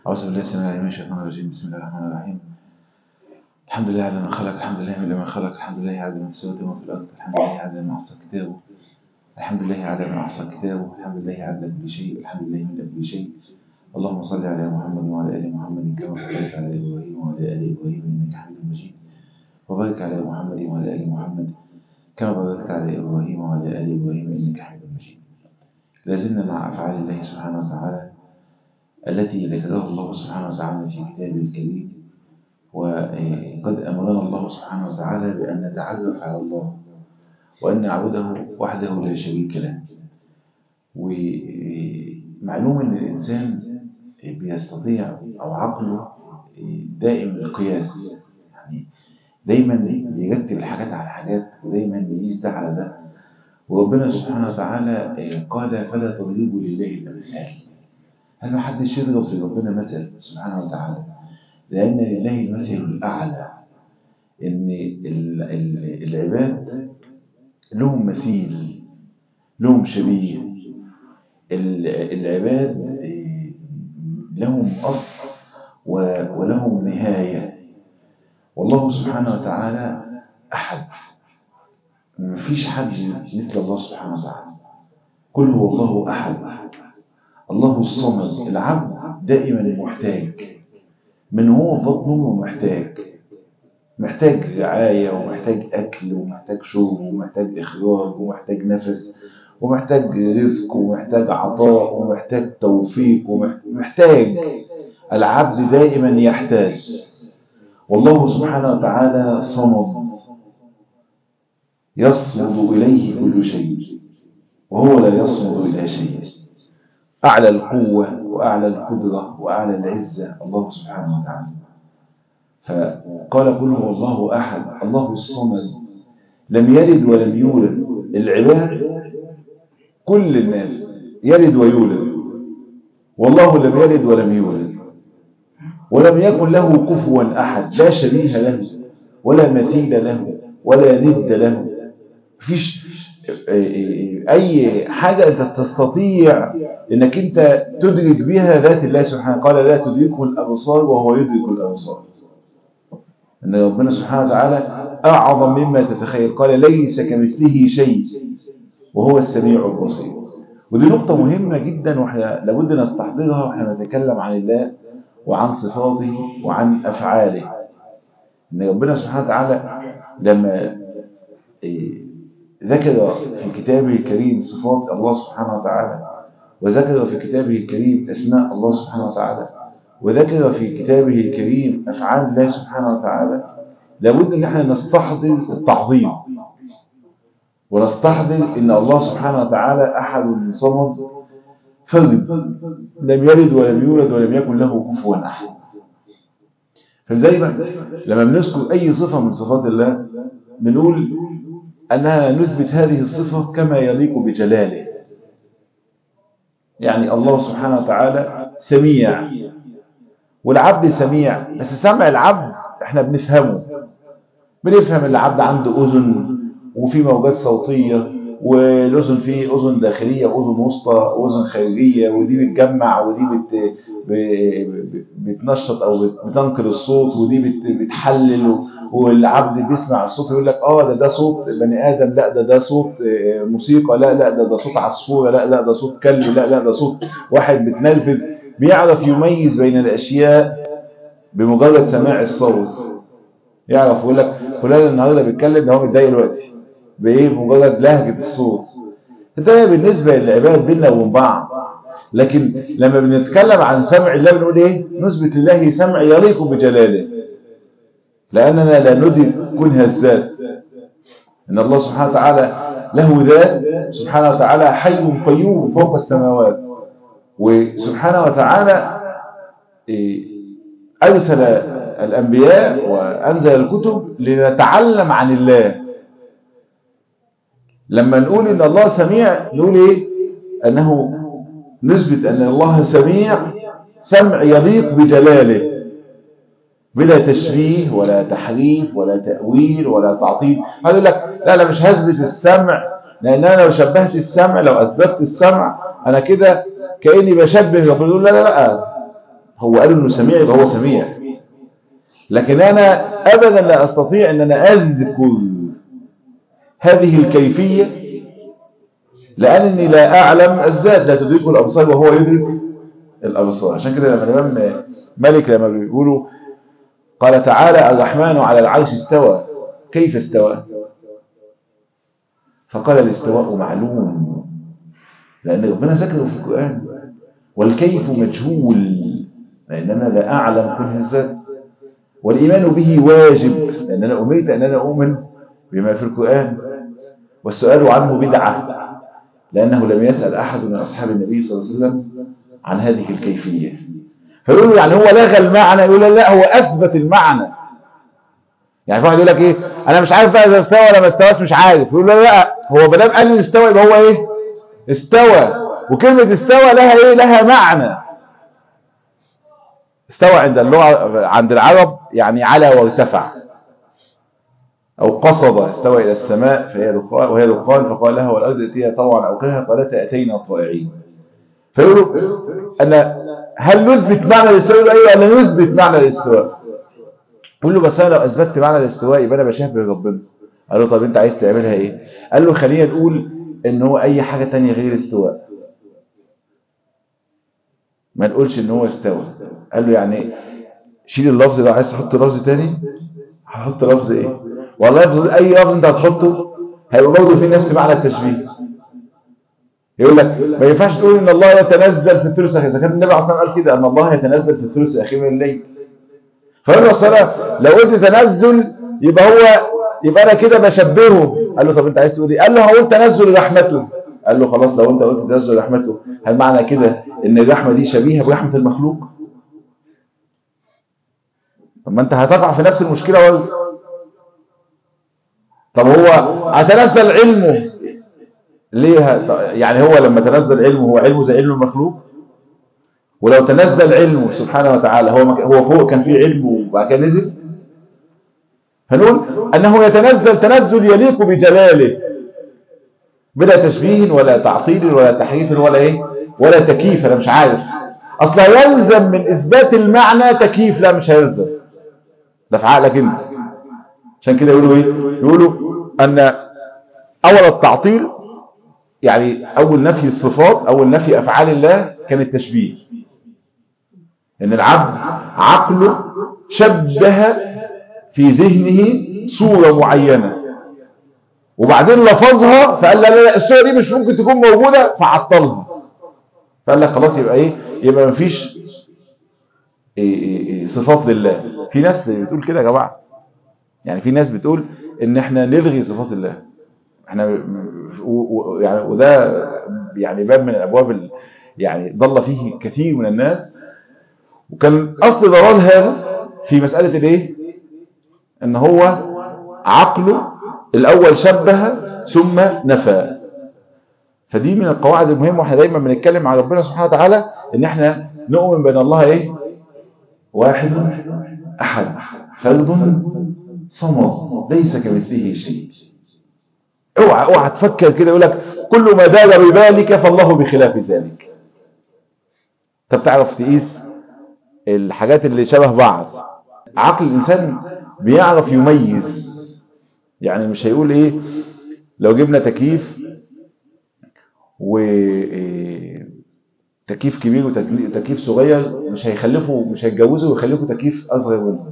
أعوذ بالله السميع العليم من الشيطان الرجيم بسم الله الرحمن الرحيم الحمد لله على ما خلق الحمد لله من ما خلق الحمد لله على ما في السماوات وما في الأرض الحمد لله على ما أحصى كتابه الحمد لله على ما أحصى كتابه الحمد لله على كل شيء الحمد لله من كل شيء اللهم صل على محمد وعلى آل محمد كما صليت على إبراهيم وعلى آل إبراهيم إنك حميد مجيد وبارك على محمد وعلى آل محمد كما باركت على إبراهيم وعلى آل إبراهيم إنك حميد مجيد لازلنا مع أفعال الله سبحانه وتعالى التي ذكرها الله سبحانه وتعالى في كتابه الكريم وقد أمرنا الله سبحانه وتعالى بأن نتعرف على الله وأن نعبده وحده لا شريك له ومعلوم أن الإنسان بيستطيع أو عقله دائم القياس يعني دايما بيرتب الحاجات على حاجات ودايما بيقيس ده على ده وربنا سبحانه وتعالى قال فلا تضربوا لله الأمثال هل ما حدش يضرب لربنا مثل سبحانه وتعالى لأن لله المثل الأعلى إن العباد لهم مثيل لهم شبيه العباد لهم أصل ولهم نهاية والله سبحانه وتعالى أحد مفيش حد مثل الله سبحانه وتعالى قل هو الله أحد الله الصمد العبد دائما محتاج من هو في بطنه محتاج محتاج رعاية ومحتاج أكل ومحتاج شرب ومحتاج إخراج ومحتاج نفس ومحتاج رزق ومحتاج عطاء ومحتاج توفيق ومحتاج العبد دائما يحتاج والله سبحانه وتعالى صمد يصمد إليه كل شيء وهو لا يصمد إلى شيء أعلى القوة وأعلى القدرة وأعلى العزة الله سبحانه وتعالى فقال قل هو الله أحد الله الصمد لم يلد ولم يولد العباد كل الناس يلد ويولد والله لم يلد ولم يولد ولم يكن له كفوا أحد لا شبيه له ولا مثيل له ولا ند له فيش أي حاجة أنت تستطيع أنك أنت تدرك بها ذات الله سبحانه قال لا تدركه الأبصار وهو يدرك الأبصار أن ربنا سبحانه وتعالى أعظم مما تتخيل قال ليس كمثله شيء وهو السميع البصير ودي نقطة مهمة جدا واحنا لابد نستحضرها واحنا نتكلم عن الله وعن صفاته وعن أفعاله أن ربنا سبحانه وتعالى لما ذكر في كتابه الكريم صفات الله سبحانه وتعالى وذكر في كتابه الكريم أسماء الله سبحانه وتعالى وذكر في كتابه الكريم أفعال الله سبحانه وتعالى لابد أن احنا نستحضر التعظيم ونستحضر أن الله سبحانه وتعالى أحد صمد فرد لم يلد ولم يولد ولم يكن له كفوا أحد فدايما لما بنذكر أي صفة من صفات الله بنقول أننا نثبت هذه الصفة كما يليق بجلاله يعني الله سبحانه وتعالى سميع والعبد سميع بس سمع العبد احنا بنفهمه بنفهم العبد عنده أذن وفي موجات صوتية والأذن فيه أذن داخلية أذن وسطى أذن خارجية ودي بتجمع ودي بت... بتنشط أو بتنقل الصوت ودي بت... بتحلل والعبد بيسمع الصوت يقول لك اه ده ده صوت بني ادم لا ده ده صوت موسيقى لا لا ده ده صوت عصفوره لا لا ده صوت كلب لا لا ده صوت واحد بتنرفز بيعرف يميز بين الاشياء بمجرد سماع الصوت يعرف يقول لك فلان النهارده بيتكلم ده هو متضايق دلوقتي بايه بمجرد لهجه الصوت ده بالنسبه للعباد بيننا وبين بعض لكن لما بنتكلم عن سمع الله بنقول ايه نثبت لله سمع يليق بجلاله لأننا لا ندرك كنها الذات إن الله سبحانه وتعالى له ذات سبحانه وتعالى حي قيوم فوق السماوات وسبحانه وتعالى أرسل الأنبياء وأنزل الكتب لنتعلم عن الله لما نقول إن الله سميع نقول إيه أنه نثبت أن الله سميع سمع يليق بجلاله بلا تشبيه ولا تحريف ولا تأويل ولا تعطيل هذا يقول لك لا لا مش هثبت السمع لأن أنا لو شبهت السمع لو أثبتت السمع أنا كده كأني بشبه يقول لا لا لا هو قال انه سميع يبقى هو سميع لكن انا ابدا لا استطيع ان انا اذكر هذه الكيفية لانني لا اعلم الذات لا تدركه الابصار وهو يدرك الابصار عشان كده لما الامام مالك لما بيقولوا قال تعالى الرحمن على العرش استوى كيف استوى فقال الاستواء معلوم لأن ربنا ذكره في القرآن والكيف مجهول لأننا لا أعلم كل الذات والإيمان به واجب لأننا أمرت أن أنا أؤمن بما في القرآن والسؤال عنه بدعة لأنه لم يسأل أحد من أصحاب النبي صلى الله عليه وسلم عن هذه الكيفية فيقولوا يعني هو لغى المعنى يقول لا هو أثبت المعنى يعني واحد يقول لك ايه انا مش عارف بقى اذا استوى ولا ما استواش مش عارف يقول له لا هو ما دام قال استوى يبقى هو ايه استوى وكلمه استوى لها ايه لها معنى استوى عند اللغه عند العرب يعني على وارتفع او قصد استوى الى السماء فهي دخان وهي دخان فقال لها والارض ائتيها طوعا او كرها قالتا اتينا طائعين فيقولوا ان هل نثبت معنى الاستواء ايوه ولا نثبت معنى الاستواء قول له بس انا لو اثبتت معنى الاستواء يبقى انا بشبه ربنا قال له طب انت عايز تعملها ايه قال له خلينا نقول ان هو اي حاجة تانية غير استواء ما نقولش ان هو استوى قال له يعني شيل اللفظ ده عايز تحط لفظ تاني هحط لفظ ايه والله لفظ اي لفظ انت هتحطه هيبقى برضه في نفس معنى التشبيه يقول لك ما ينفعش تقول ان الله يتنزل في الثلث الاخير اذا كان النبي اصلا قال كده ان الله يتنزل في الثلث الاخير من الليل فقال الصلاة لو قلت تنزل يبقى هو يبقى انا كده بشبهه قال له طب انت عايز تقول ايه قال له هقول تنزل رحمته قال له خلاص لو انت قلت تنزل رحمته هل معنى كده ان الرحمة دي شبيهة برحمة المخلوق طب ما انت هتقع في نفس المشكلة برضه طب هو هتنزل علمه ليه يعني هو لما تنزل علمه هو علمه زي علم المخلوق ولو تنزل علمه سبحانه وتعالى هو مك... هو فوق كان فيه علمه وبعد كده نزل فنقول أنه يتنزل تنزل يليق بجلاله بلا تشبيه ولا تعطيل ولا تحريف ولا ايه ولا تكييف انا مش عارف اصلا يلزم من اثبات المعنى تكييف لا مش هيلزم ده في عقلك انت عشان كده يقولوا ايه يقولوا ان اول التعطيل يعني اول نفي الصفات اول نفي افعال الله كان التشبيه ان العبد عقله شبه في ذهنه صورة معينة وبعدين لفظها فقال لا لا لا الصورة دي مش ممكن تكون موجودة فعطلها فقال لك خلاص يبقى ايه يبقى مفيش إيه إيه إيه صفات لله في ناس بتقول كده يا جماعة يعني في ناس بتقول ان احنا نلغي صفات الله احنا يعني وده يعني باب من الابواب ال يعني ضل فيه كثير من الناس وكان اصل ضلال هذا في مسألة الايه ان هو عقله الاول شبه ثم نفى فدي من القواعد المهمة واحنا دايما بنتكلم عن ربنا سبحانه وتعالى ان احنا نؤمن بان الله ايه واحد احد فرد صمد ليس كمثله شيء اوعى اوعى تفكر كده يقول لك كل ما دار ببالك فالله بخلاف ذلك انت بتعرف تقيس الحاجات اللي شبه بعض عقل الانسان بيعرف يميز يعني مش هيقول ايه لو جبنا تكييف و تكييف كبير وتكييف صغير مش هيخلفوا مش هيتجوزوا ويخلفوا تكييف اصغر منه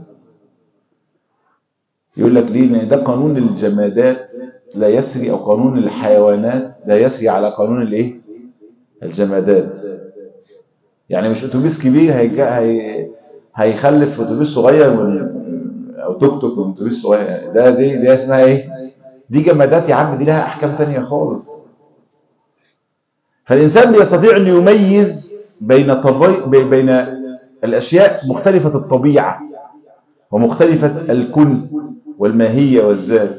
يقول لك ليه لان ده قانون الجمادات لا يسري او قانون الحيوانات لا يسري على قانون الايه الجمادات يعني مش اتوبيس كبير هيجا هي هيخلف اتوبيس صغير من او توك توك من اتوبيس صغير ده دي دي اسمها ايه دي جمادات يا عم دي لها احكام تانية خالص فالانسان بيستطيع ان يميز بين طبي بين الاشياء مختلفة الطبيعة ومختلفة الكن والماهية والذات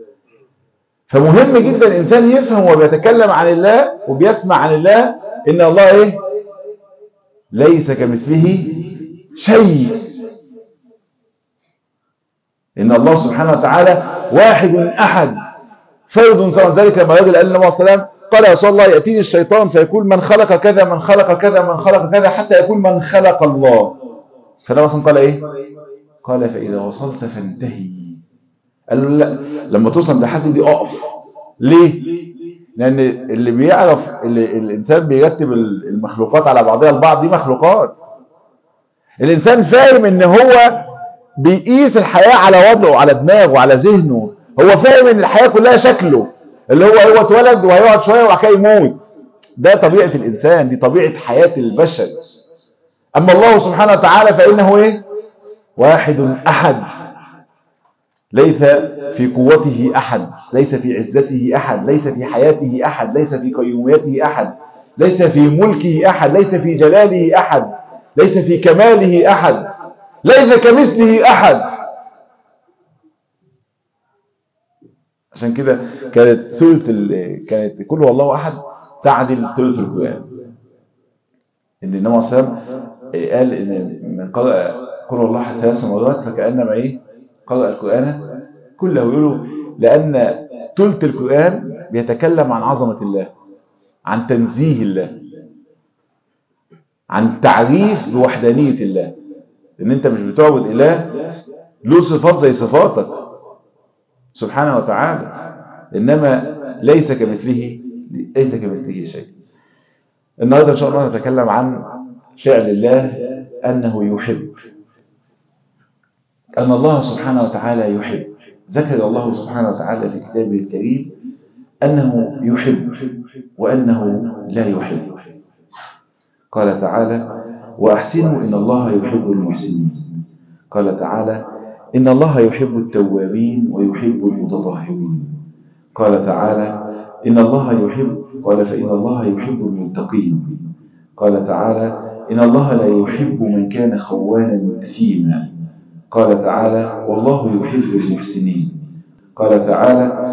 فمهم جدا الانسان يفهم وبيتكلم عن الله وبيسمع عن الله ان الله ايه ليس كمثله شيء ان الله سبحانه وتعالى واحد احد فرد سواء ذلك لما رجل قال النبي صلى الله عليه وسلم قال يا رسول الله يأتيني الشيطان فيقول من خلق كذا من خلق كذا من خلق كذا حتى يقول من خلق الله فالنبي صلى قال ايه قال فاذا وصلت فانتهي قال له لا لما توصل لحد دي اقف ليه لان اللي بيعرف اللي الانسان بيرتب المخلوقات على بعضها البعض دي مخلوقات الانسان فاهم ان هو بيقيس الحياة على وضعه على دماغه على ذهنه هو فاهم ان الحياة كلها شكله اللي هو هو اتولد وهيقعد شوية وبعد كده يموت ده طبيعة الانسان دي طبيعة حياة البشر اما الله سبحانه وتعالى فانه ايه واحد احد ليس في قوته احد ليس في عزته احد ليس في حياته احد ليس في قيوميته احد ليس في ملكه احد ليس في جلاله احد ليس في كماله احد ليس كمثله احد عشان كده كانت ثلث كانت كل والله احد تعدل ثلث القران ان النبي صلى الله عليه وسلم قال ان من قرأ قل الله ثلاث مرات فكأنما ايه قرأ القرآن كله يقولوا لأن ثلث القرآن بيتكلم عن عظمة الله عن تنزيه الله عن تعريف بوحدانية الله ان انت مش بتعبد اله له صفات زي صفاتك سبحانه وتعالى انما ليس كمثله ليس كمثله شيء النهارده ان شاء الله نتكلم عن فعل الله انه يحب ان الله سبحانه وتعالى يحب ذكر الله سبحانه وتعالى في كتابه الكريم انه يحب وانه لا يحب قال تعالى وأحسنوا إن الله يحب المحسنين قال تعالى إن الله يحب التوابين ويحب المتطهرين قال تعالى إن الله يحب قال فإن الله يحب المتقين قال تعالى إن الله لا يحب من كان خوانا أثيما قال تعالى والله يحب المحسنين قال تعالى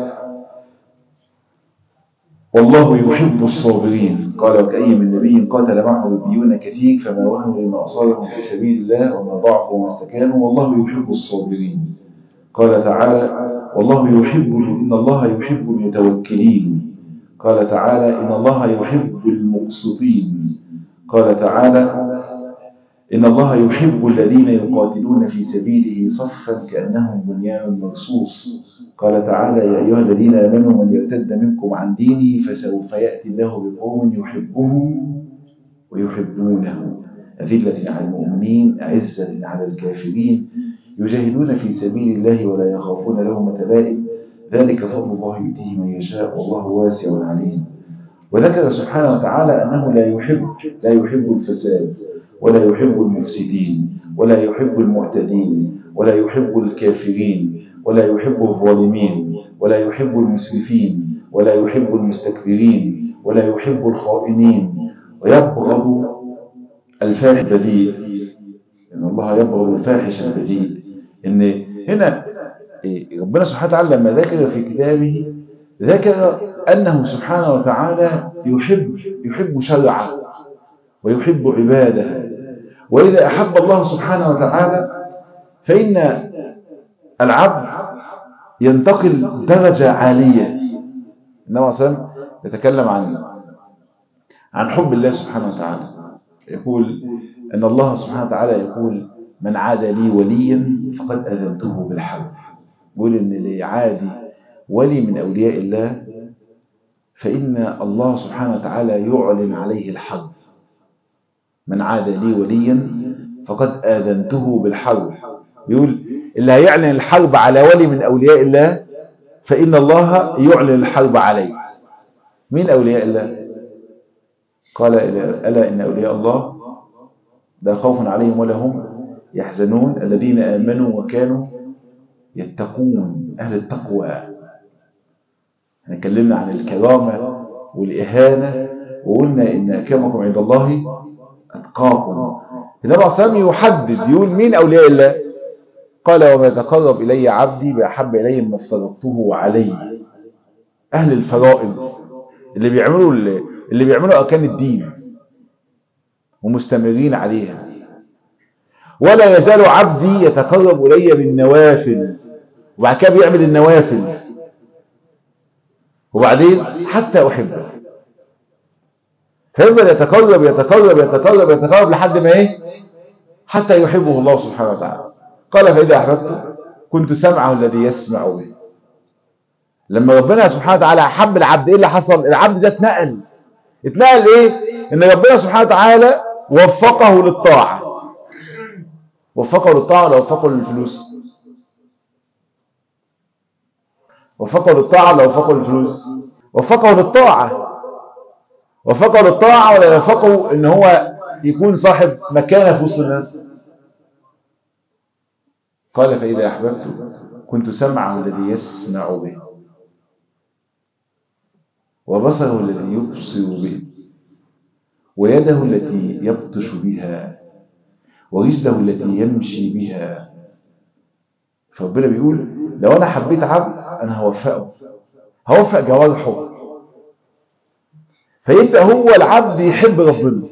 والله يحب الصابرين قال وكأي من نبي قاتل معه ربيون كثير فما وهنوا لما أصابهم في سبيل الله وما ضعفوا وما استكانوا والله يحب الصابرين قال تعالى والله يحب إن الله يحب المتوكلين قال تعالى إن الله يحب المقسطين قال تعالى إن الله يحب الذين يقاتلون في سبيله صفا كأنهم بنيان مرصوص قال تعالى يا أيها الذين آمنوا من يرتد منكم عن دينه فسوف يأتي الله بقوم يحبهم ويحبونه أذلة على المؤمنين أعزة على الكافرين يجاهدون في سبيل الله ولا يخافون لومة لائم ذلك فضل الله يؤتيه من يشاء والله واسع عليم وذكر سبحانه وتعالى أنه لا يحب لا يحب الفساد ولا يحب المفسدين ولا يحب المعتدين ولا يحب الكافرين ولا يحب الظالمين ولا يحب المسرفين ولا يحب المستكبرين ولا يحب الخائنين ويبغض الفاحش البذيء إن الله يبغض الفاحش البذيء إن هنا ربنا سبحانه وتعالى لما ذكر في كتابه ذكر أنه سبحانه وتعالى يحب يحب شرعه ويحب عباده وإذا أحب الله سبحانه وتعالى فإن العبد ينتقل درجة عالية إنما صلى يتكلم عن عن حب الله سبحانه وتعالى يقول أن الله سبحانه وتعالى يقول من عاد لي وليا فقد أذنته بالحرب يقول أن اللي عادي ولي من أولياء الله فإن الله سبحانه وتعالى يعلن عليه الحرب من عاد لي وليا فقد آذنته بالحرب يقول اللي هيعلن الحرب على ولي من أولياء الله فإن الله يعلن الحرب عليه مين أولياء الله قال ألا إن أولياء الله لا خوف عليهم ولا هم يحزنون الذين آمنوا وكانوا يتقون أهل التقوى احنا اتكلمنا عن الكرامة والإهانة وقلنا إن أكرمكم عند الله أتقاكم النبي عليه الصلاة يحدد يقول مين أولياء الله قال وما تقرب إلي عبدي بأحب إلي ما افترضته عليه أهل الفرائض اللي بيعملوا اللي بيعملوا أركان الدين ومستمرين عليها ولا يزال عبدي يتقرب إلي بالنوافل وبعد كده بيعمل النوافل وبعدين حتى أحبه فيفضل يتقرب يتقرب يتقرب يتقرب لحد ما ايه حتى يحبه الله سبحانه وتعالى قال فإذا أحببته كنت سمعه الذي يسمع به لما ربنا سبحانه وتعالى حب العبد ايه اللي حصل العبد ده اتنقل اتنقل ايه ان ربنا سبحانه وتعالى وفقه للطاعة وفقه للطاعة ولا وفقه للفلوس وفقه للطاعة ولا وفقه للفلوس وفقه للطاعة وفقه للطاعة ولا وفقه ان هو يكون صاحب مكانة في وسط الناس قال فإذا أحببت كنت سمعه الذي يسمع به وبصره الذي يبصر به ويده التي يبطش بها ورجله التي يمشي بها فربنا بيقول لو أنا حبيت عبد أنا هوفقه هوفق جوارحه فيبدأ هو العبد يحب ربنا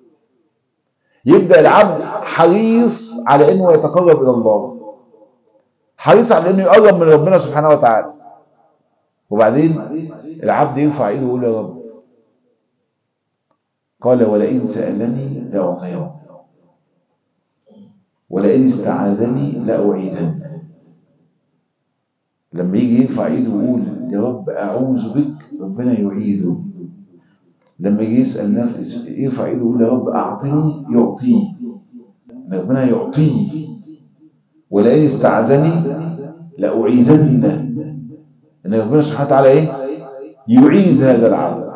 يبدأ العبد حريص على أنه يتقرب إلى الله حريص على أنه يقرب من ربنا سبحانه وتعالى وبعدين العبد يرفع ايده ويقول يا رب قال ولئن سألني لأعطيه ولئن استعاذني لأعيذن لما يجي يرفع ايده ويقول يا رب أعوذ بك ربنا يعيذه لما يجي يسأل نفسه يرفع ايده ويقول يا رب أعطني يعطيه ربنا يعطيه ولئن استعاذني لأعيذن ان ربنا سبحانه وتعالى ايه يعيذ هذا العبد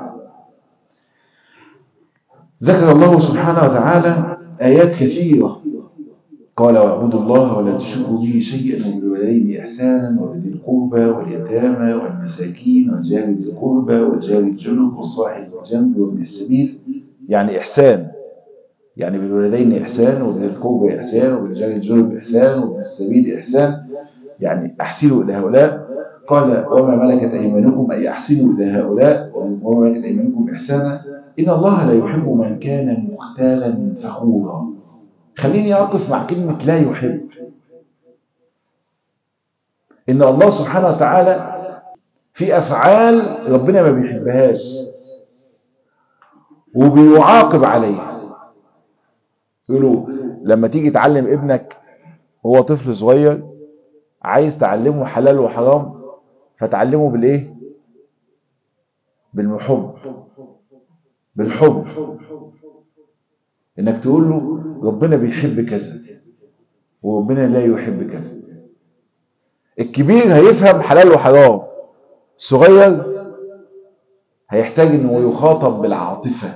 ذكر الله سبحانه وتعالى آيات كثيرة قال واعبدوا الله ولا تشركوا به شيئا وبالوالدين إحسانا وبذي القربى واليتامى والمساكين والجار ذي القربى والجار الجنب والصاحب بالجنب وابن السبيل يعني إحسان يعني بالوالدين إحسان وبذي القربى إحسان وبالجار الجنب إحسان وابن السبيل إحسان يعني أحسنوا إلى هؤلاء قال وما ملكت أيمانكم أي أحسنوا إلى هؤلاء وما ملكت أيمانكم إحسانا إن الله لا يحب من كان مختالا فخورا خليني أقف مع كلمة لا يحب إن الله سبحانه وتعالى في أفعال ربنا ما بيحبهاش وبيعاقب عليها يقولوا لما تيجي تعلم ابنك هو طفل صغير عايز تعلمه حلال وحرام فتعلمه بالايه بالمحب بالحب انك تقول له ربنا بيحب كذا وربنا لا يحب كذا الكبير هيفهم حلال وحرام الصغير هيحتاج انه يخاطب بالعاطفة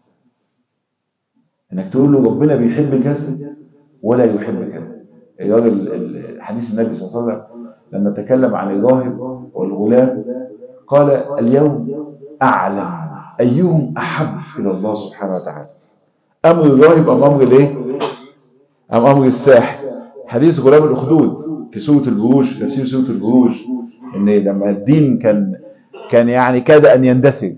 انك تقول له ربنا بيحب كذا ولا يحب كذا الراجل حديث النبي صلى الله عليه وسلم لما تكلم عن الراهب والغلام قال اليوم أعلم أيهم أحب إلى الله سبحانه وتعالى أمر الراهب أم أمر الإيه؟ أم أمر الساحر حديث غلام الأخدود في سورة البروج تفسير سورة البروج إن لما الدين كان كان يعني كاد أن يندثر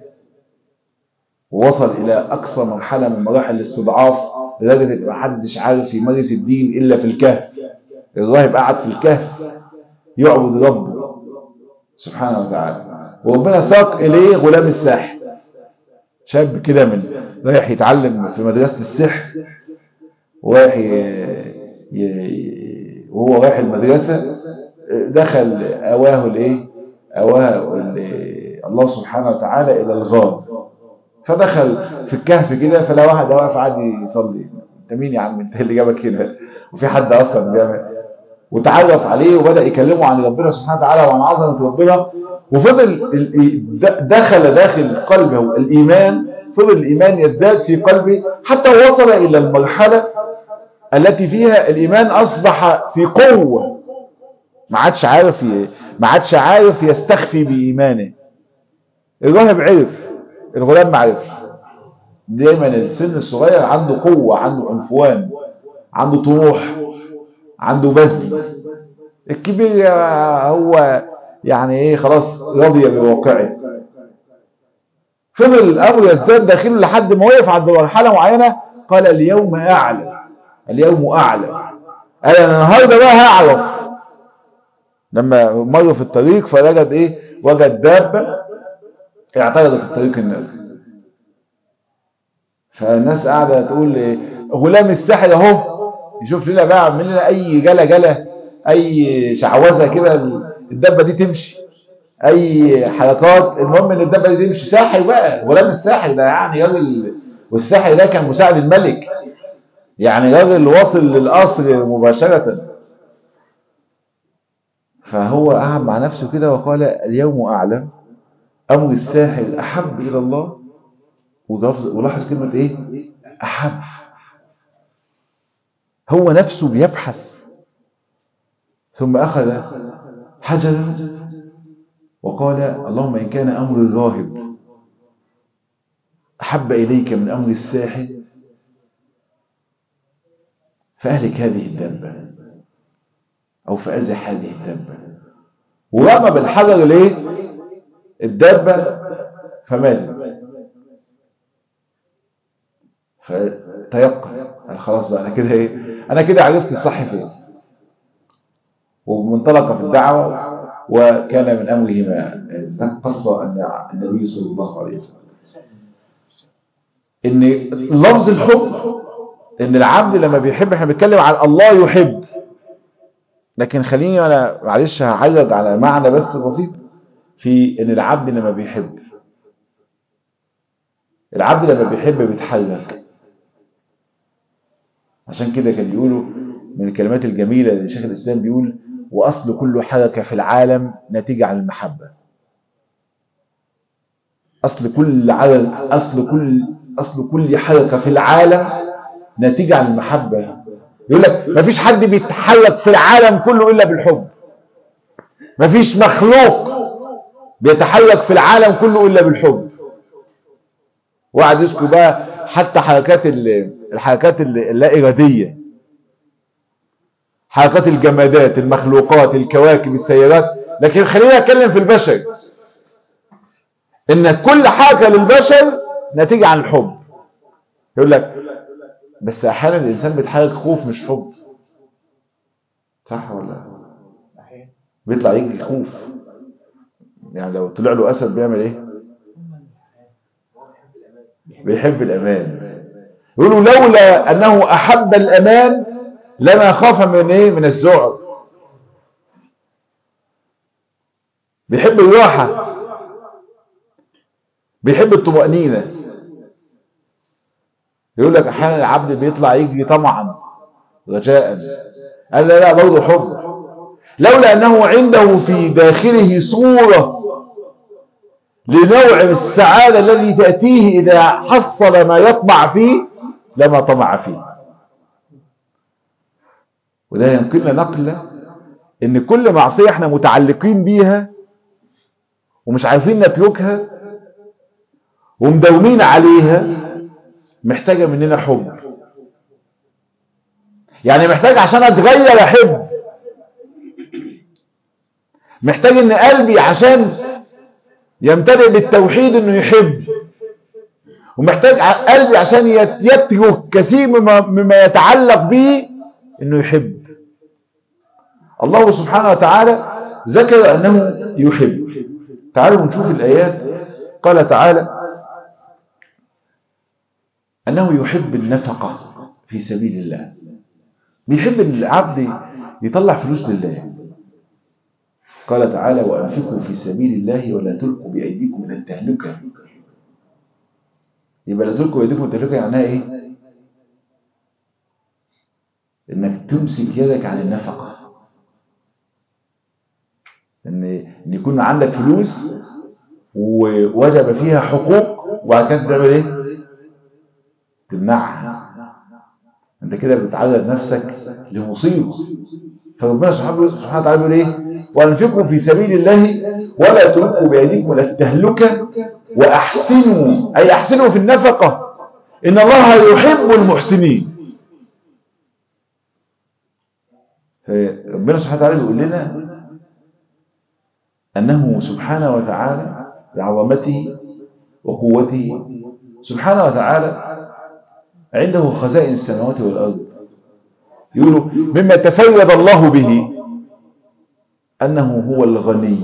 ووصل إلى أقصى مرحلة من مراحل الاستضعاف لدرجة إن محدش عارف يمارس الدين إلا في الكهف الراهب قعد في الكهف يعبد ربه سبحانه وتعالى وربنا ساق إليه غلام الساحر شاب كده من رايح يتعلم في مدرسة السحر ورايح ي... ي... وهو رايح المدرسة دخل أواه الإيه أواه الله سبحانه وتعالى إلى الغار فدخل في الكهف كده فلا واحد واقف قاعد يصلي انت مين يا عم انت اللي جابك هنا وفي حد اصلا جامع وتعرف عليه وبدا يكلمه عن ربنا سبحانه وتعالى وعن عظمه ربنا وفضل دخل داخل قلبه الايمان فضل الايمان يزداد في قلبه حتى وصل الى المرحله التي فيها الايمان اصبح في قوه ما عادش عارف ما عادش عارف يستخفي بايمانه الراهب عرف الغلام ما عرفش دايما السن الصغير عنده قوة عنده عنفوان عنده طموح عنده بذل الكبير هو يعني ايه خلاص راضي بواقعه فضل الامر يزداد داخله لحد ما وقف عند مرحلة معينة قال اليوم اعلى اليوم اعلى قال انا النهارده بقى هعرف لما مر في الطريق فوجد ايه وجد دابة اعترضت الطريق الناس فالناس قاعدة تقول غلام الساحر اهو يشوف لنا بقى يعمل لنا اي جلا جلا اي شعوذه كده الدبه دي تمشي اي حركات المهم ان الدبه دي تمشي ساحر بقى ولا مش ساحر ده يعني راجل والساحر ده كان مساعد الملك يعني راجل واصل للقصر مباشره فهو قعد مع نفسه كده وقال اليوم اعلم امر الساحر احب الى الله ولاحظ كلمه ايه احب هو نفسه بيبحث ثم أخذ حجرا وقال اللهم إن كان أمر الراهب أحب إليك من أمر الساحر فأهلك هذه الدابة أو فأزح هذه الدابة ورمى بالحجر ليه الدابة فمات فتيقن خلاص بقى أنا كده إيه أنا كده عرفت الصح فين ومنطلق في الدعوة وكان من أمره ما قص أن النبي صلى الله عليه وسلم إن لفظ الحب إن العبد لما بيحب احنا بنتكلم عن الله يحب لكن خليني أنا معلش هعرض على معنى بس بسيط في إن العبد لما بيحب العبد لما بيحب بيتحرك عشان كده كان بيقولوا من الكلمات الجميلة اللي شيخ الإسلام بيقول وأصل كل حركة في العالم نتيجة عن المحبة أصل كل عالم أصل كل أصل كل حركة في العالم نتيجة عن المحبة يقول لك مفيش حد بيتحرك في العالم كله إلا بالحب مفيش مخلوق بيتحرك في العالم كله إلا بالحب وقعد يذكر بقى حتى حركات الحركات اللا إرادية حركات الجمادات المخلوقات الكواكب السيارات لكن خلينا نتكلم في البشر ان كل حاجة للبشر نتيجة عن الحب يقول لك بس احيانا الانسان بيتحرك خوف مش حب صح ولا بيطلع يجري خوف يعني لو طلع له اسد بيعمل ايه بيحب الامان يقولوا لولا انه احب الامان لما خاف من ايه من الذعر بيحب الراحة بيحب الطمأنينة يقول لك احيانا العبد بيطلع يجري طمعا رجاء قال لا لا برضه حب لولا انه عنده في داخله صورة لنوع السعادة الذي تأتيه إذا حصل ما يطمع فيه لما طمع فيه وده يمكننا نقل ان كل معصية احنا متعلقين بيها ومش عارفين نتركها ومداومين عليها محتاجة مننا حب يعني محتاج عشان اتغير احب محتاج ان قلبي عشان يمتلئ بالتوحيد انه يحب ومحتاج قلبي عشان يترك كثير مما يتعلق به انه يحب الله سبحانه وتعالى ذكر انه يحب تعالوا نشوف الايات قال تعالى انه يحب النفقة في سبيل الله بيحب ان العبد يطلع فلوس لله قال تعالى وانفقوا في سبيل الله ولا تلقوا بايديكم الى التهلكه يبقى لا تلقوا بايديكم الى التهلكه معناها ايه انك تمسك يدك عن النفقه ان ان يكون عندك فلوس ووجب فيها حقوق وبعد كده تعمل ايه تمنعها انت كده بتعرض نفسك لمصيبه فربنا سبحانه وتعالى بيقول ايه وانفقوا في سبيل الله ولا تلقوا بايديكم الى التهلكه واحسنوا اي احسنوا في النفقه ان الله يحب المحسنين فربنا سبحانه وتعالى بيقول لنا انه سبحانه وتعالى بعظمته وقوته سبحانه وتعالى عنده خزائن السماوات والارض يقولوا مما تفرد الله به أنه هو الغني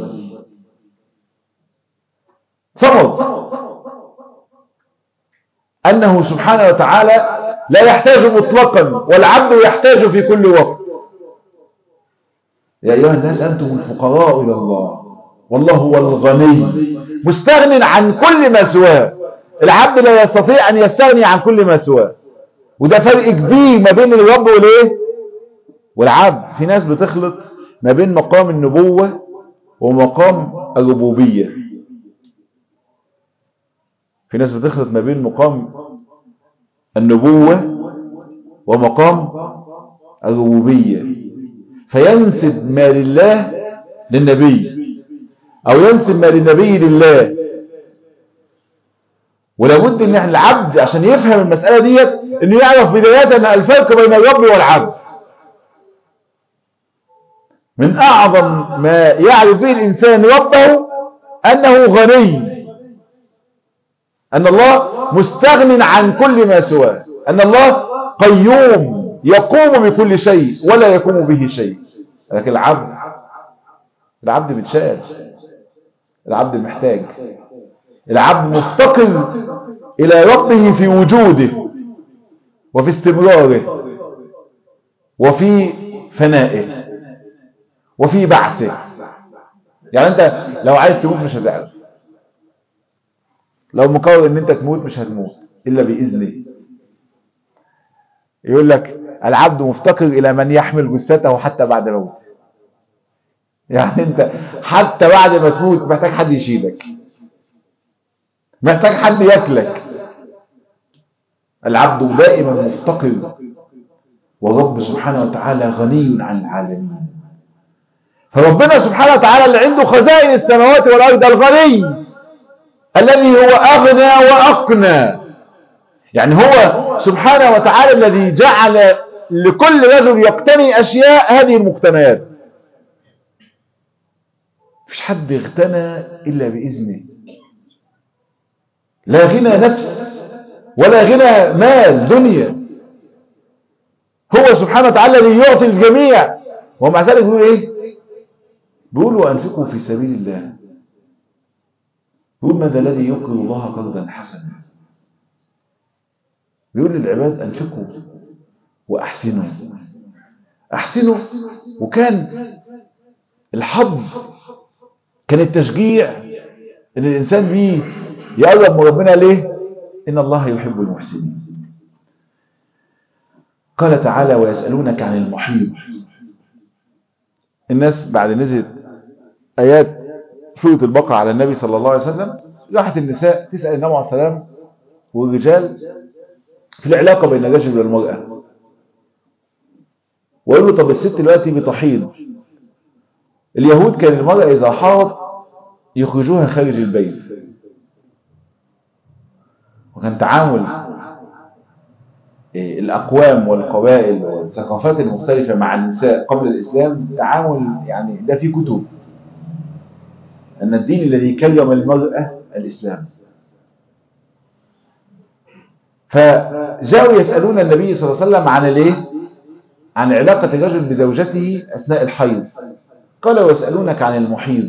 صمد أنه سبحانه وتعالى لا يحتاج مطلقا والعبد يحتاج في كل وقت يا أيها الناس أنتم الفقراء إلى الله والله هو الغني مستغن عن كل ما سواه العبد لا يستطيع أن يستغني عن كل ما سواه وده فرق كبير ما بين الرب والايه والعبد في ناس بتخلط ما بين مقام النبوة ومقام الربوبية في ناس بتخلط ما بين مقام النبوة ومقام الربوبية فينسب ما لله للنبي او ينسب ما للنبي لله ولابد ان احنا العبد عشان يفهم المسألة ديت انه يعرف بداية ان الفرق بين الرب والعبد من اعظم ما يعرف به الانسان ربه انه غني ان الله مستغن عن كل ما سواه ان الله قيوم يقوم بكل شيء ولا يقوم به شيء لكن العبد العبد متشال العبد محتاج العبد مفتقر إلى ربه في وجوده وفي استمراره وفي فنائه وفي بعثه يعني انت لو عايز تموت مش هتعرف لو مقرر ان انت تموت مش هتموت الا باذنه يقول لك العبد مفتقر الى من يحمل جثته حتى بعد موته يعني انت حتى بعد ما تموت محتاج حد يشيلك محتاج حد ياكلك العبد دائما مفتقر والرب سبحانه وتعالى غني عن العالمين فربنا سبحانه وتعالى اللي عنده خزائن السماوات والأرض الغني الذي هو أغنى وأقنى يعني هو سبحانه وتعالى الذي جعل لكل رجل يقتني أشياء هذه المقتنيات مفيش حد اغتنى إلا بإذنه لا غنى نفس ولا غنى مال دنيا هو سبحانه وتعالى الذي يعطي الجميع ومع ذلك بيقول ايه بيقول وانفقوا في سبيل الله بيقول ماذا الذي يقرض الله قرضا حسنا بيقول للعباد انفقوا واحسنوا احسنوا وكان الحظ كان التشجيع ان الانسان بيه يقرب من ربنا ليه ان الله يحب المحسنين قال تعالى ويسألونك عن المحيط الناس بعد نزلت آيات سورة البقرة على النبي صلى الله عليه وسلم راحت النساء تسأل النبي عليه السلام والرجال في العلاقة بين الرجل والمرأة ويقول له طب الست دلوقتي بتحيض اليهود كان المرأة إذا حاضت يخرجوها خارج البيت وكان تعامل الأقوام والقبائل والثقافات المختلفة مع النساء قبل الإسلام تعامل يعني ده في كتب أن الدين الذي كلم المرأة الإسلام فجاءوا يسألون النبي صلى الله عليه وسلم عن الايه عن علاقة الرجل بزوجته أثناء الحيض قال ويسألونك عن المحيض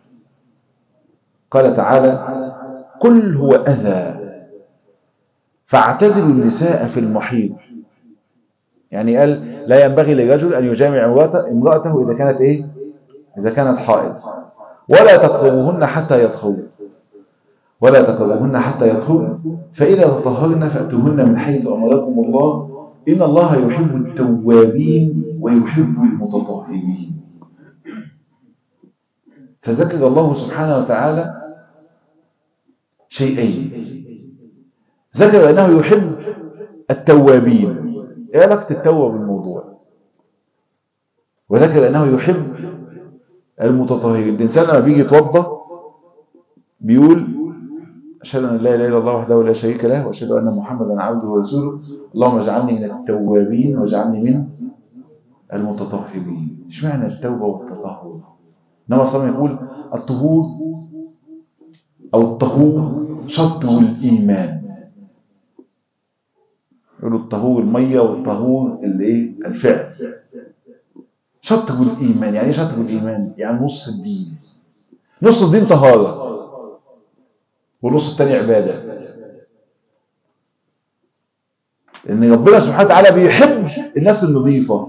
قال تعالى قل هو أذى فاعتزلوا النساء في المحيض يعني قال لا ينبغي لرجل أن يجامع امرأته إذا كانت إيه إذا كانت حائض ولا تقربوهن حتى يطهرن ولا تقربوهن حتى يطهرن فإذا تطهرن فأتوهن من حيث أمركم الله إن الله يحب التوابين ويحب المتطهرين فذكر الله سبحانه وتعالى شيئين ذكر أنه يحب التوابين ايه علاقة التوبة بالموضوع وذكر أنه يحب المتطهرين الإنسان لما بيجي يتوضا بيقول أشهد أن لا إله إلا الله وحده لا شريك له وأشهد أن محمدا عبده ورسوله اللهم اجعلني من التوابين واجعلني من المتطهرين اشمعنى التوبة والتطهر إنما صلى يقول الطهور أو الطهور شطر الإيمان يقولوا الطهور المية والطهور الايه الفعل شطر الإيمان يعني ايه شطر الإيمان يعني نص الدين نص الدين طهارة والنص الثاني عبادة ان ربنا سبحانه وتعالى بيحب الناس النظيفة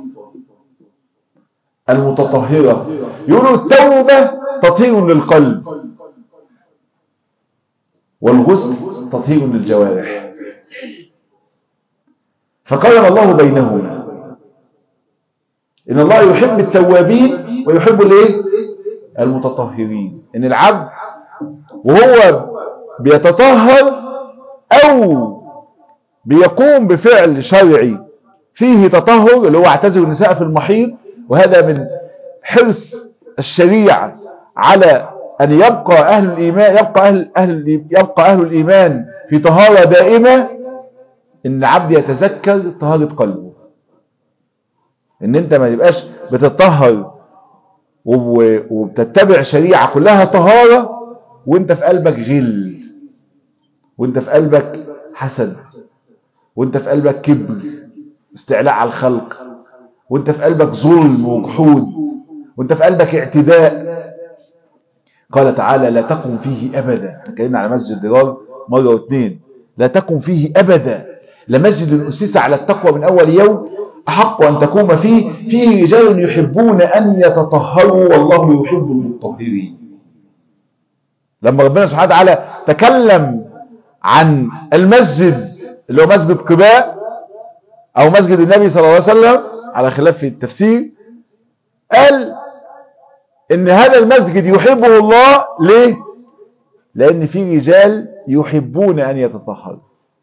المتطهرة يقولوا التوبة تطهير للقلب والغسل تطهير للجوارح فقارن الله بينهما ان الله يحب التوابين ويحب الايه المتطهرين ان العبد وهو بيتطهر او بيقوم بفعل شرعي فيه تطهر اللي هو اعتزل النساء في المحيط وهذا من حرص الشريعة على أن يبقى أهل الإيمان يبقى أهل, أهل يبقى أهل الإيمان في طهارة دائمة إن العبد يتذكر طهارة قلبه إن أنت ما تبقاش بتطهر وبتتبع شريعة كلها طهارة وانت في قلبك غل وانت في قلبك حسد وانت في قلبك كبر استعلاء على الخلق وانت في قلبك ظلم وجحود وانت في قلبك اعتداء قال تعالى لا تقم فيه ابدا اتكلمنا على مسجد درار مره واثنين لا تقم فيه ابدا لمسجد اسس على التقوى من اول يوم احق ان تقوم فيه فيه رجال يحبون ان يتطهروا والله يحب المطهرين لما ربنا سبحانه وتعالى تكلم عن المسجد اللي هو مسجد قباء او مسجد النبي صلى الله عليه وسلم على خلاف في التفسير قال ان هذا المسجد يحبه الله ليه لان في رجال يحبون ان يتطهروا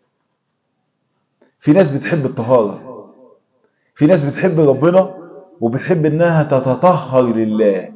في ناس بتحب الطهارة في ناس بتحب ربنا وبتحب انها تتطهر لله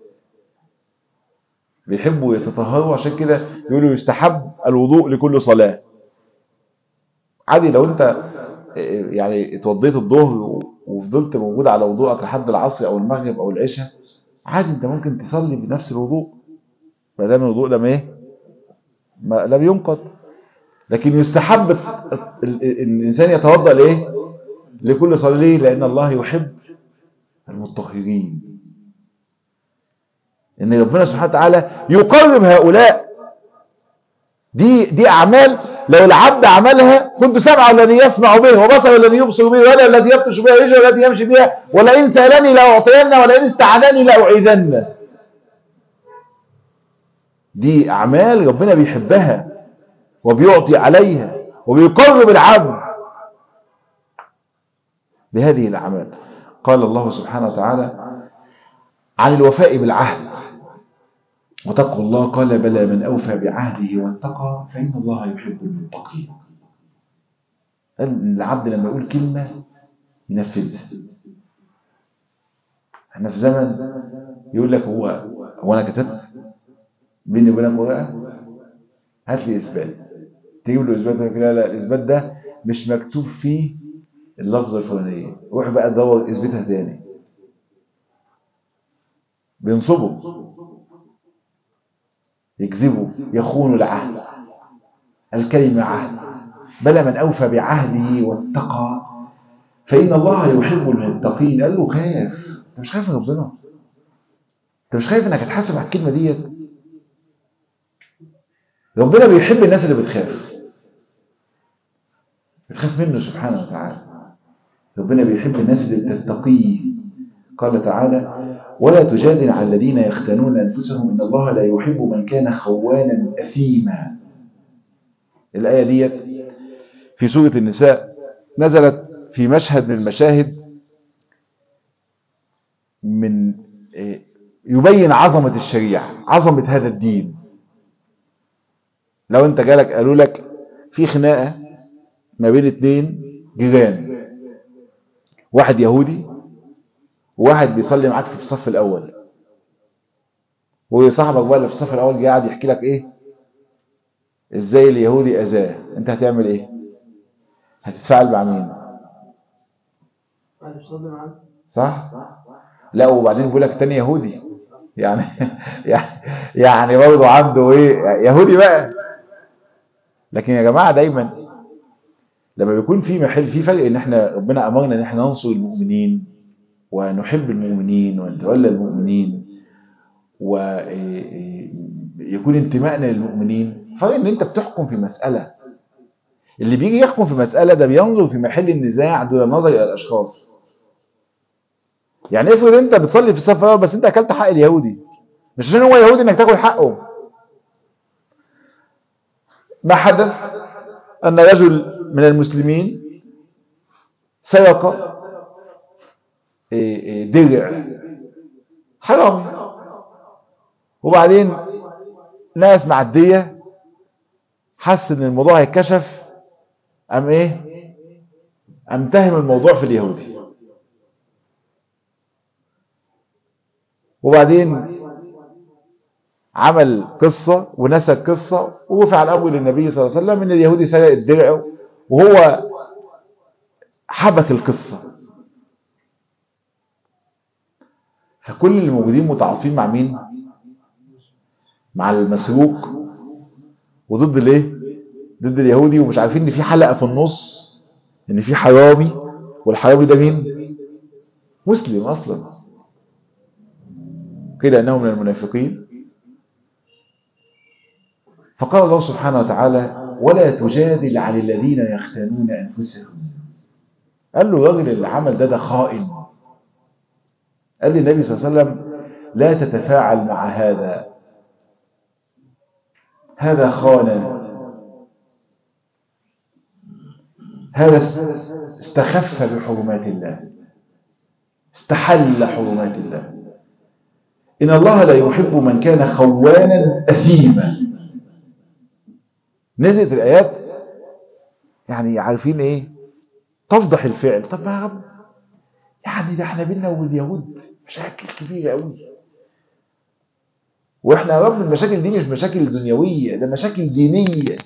بيحبوا يتطهروا عشان كده يقولوا يستحب الوضوء لكل صلاة عادي لو انت يعني اتوضيت الظهر وفضلت موجود على وضوءك لحد العصر او المغرب او العشاء عادي انت ممكن تصلي بنفس الوضوء ما دام الوضوء لم ايه ما لم ينقض لكن يستحب الانسان يتوضا لايه لكل صلاه ليه لان الله يحب المطهرين ان ربنا سبحانه وتعالى يقرب هؤلاء دي دي اعمال لو العبد عملها كنت سمع الذي يسمع به وبصر الذي يبصر به ولا الذي يبطش بها رجل الذي يمشي بها ولئن سالني لاعطين ولئن استعانني لاعيذن دي اعمال ربنا بيحبها وبيعطي عليها وبيقرب العبد بهذه الاعمال قال الله سبحانه وتعالى عن الوفاء بالعهد وتقوا الله قال بلى من أوفى بعهده واتقى فإن الله يحب المتقين قال إن العبد لما يقول كلمة ينفذها احنا في زمن يقول لك هو هو انا كتبت بيني وبينك ورقه هات لي اثبات تجيب له اثبات لا لا الاثبات ده مش مكتوب فيه اللفظه الفلانيه روح بقى دور اثبتها تاني بينصبوا يكذبوا يخونوا العهد الكلمة عهد بل من أوفى بعهده واتقى فإن الله يحب المتقين قال له خاف انت مش خايف من ربنا انت مش خايف انك هتحاسب على الكلمة ديت ربنا بيحب الناس اللي بتخاف بتخاف منه سبحانه وتعالى ربنا بيحب الناس اللي بتتقيه قال تعالى ولا تجادل على الذين يختانون أنفسهم إن الله لا يحب من كان خوانا أثيما الآية دي في سورة النساء نزلت في مشهد من المشاهد من يبين عظمة الشريعة عظمة هذا الدين لو انت جالك قالوا لك في خناقة ما بين اتنين جيران واحد يهودي وواحد بيصلي معاك في الصف الاول وصاحبك بقى اللي في الصف الاول جاي قاعد يحكي لك ايه ازاي اليهودي اذاه انت هتعمل ايه هتتفاعل مع مين صح لا وبعدين بيقول لك التاني يهودي يعني يعني برضه عنده ايه يهودي بقى لكن يا جماعه دايما لما بيكون في محل في فرق ان احنا ربنا امرنا ان احنا ننصر المؤمنين ونحب المؤمنين ونتولى المؤمنين ويكون انتمائنا للمؤمنين فرق ان انت بتحكم في مسألة اللي بيجي يحكم في مسألة ده بينظر في محل النزاع دون النظر إلى الأشخاص يعني افرض انت بتصلي في الصف الاول بس انت اكلت حق اليهودي مش عشان هو يهودي انك تاكل حقه ما حدث ان رجل من المسلمين سرق درع حرام وبعدين ناس معدية حس ان الموضوع هيتكشف ام ايه ام تهم الموضوع في اليهودي وبعدين عمل قصة ونسك قصة ورفع الأمر للنبي صلى الله عليه وسلم إن اليهودي سرق الدرع وهو حبك القصة فكل اللي موجودين متعاطفين مع مين؟ مع المسروق وضد الايه؟ ضد اليهودي ومش عارفين ان في حلقة في النص ان في حرامي والحرامي ده مين؟ مسلم اصلا قيل انه من المنافقين فقال الله سبحانه وتعالى ولا تجادل عن الذين يختانون انفسهم قال له الراجل اللي عمل ده ده خائن قال لي النبي صلى الله عليه وسلم لا تتفاعل مع هذا هذا خان هذا استخف بحرمات الله استحل حرمات الله إن الله لا يحب من كان خوانا أثيما نزلت الآيات يعني عارفين إيه تفضح الفعل طب ما رب يعني ده احنا بينا واليهود مشاكل كبيرة قوي واحنا يا رب المشاكل دي مش مشاكل دنيوية ده مشاكل دينية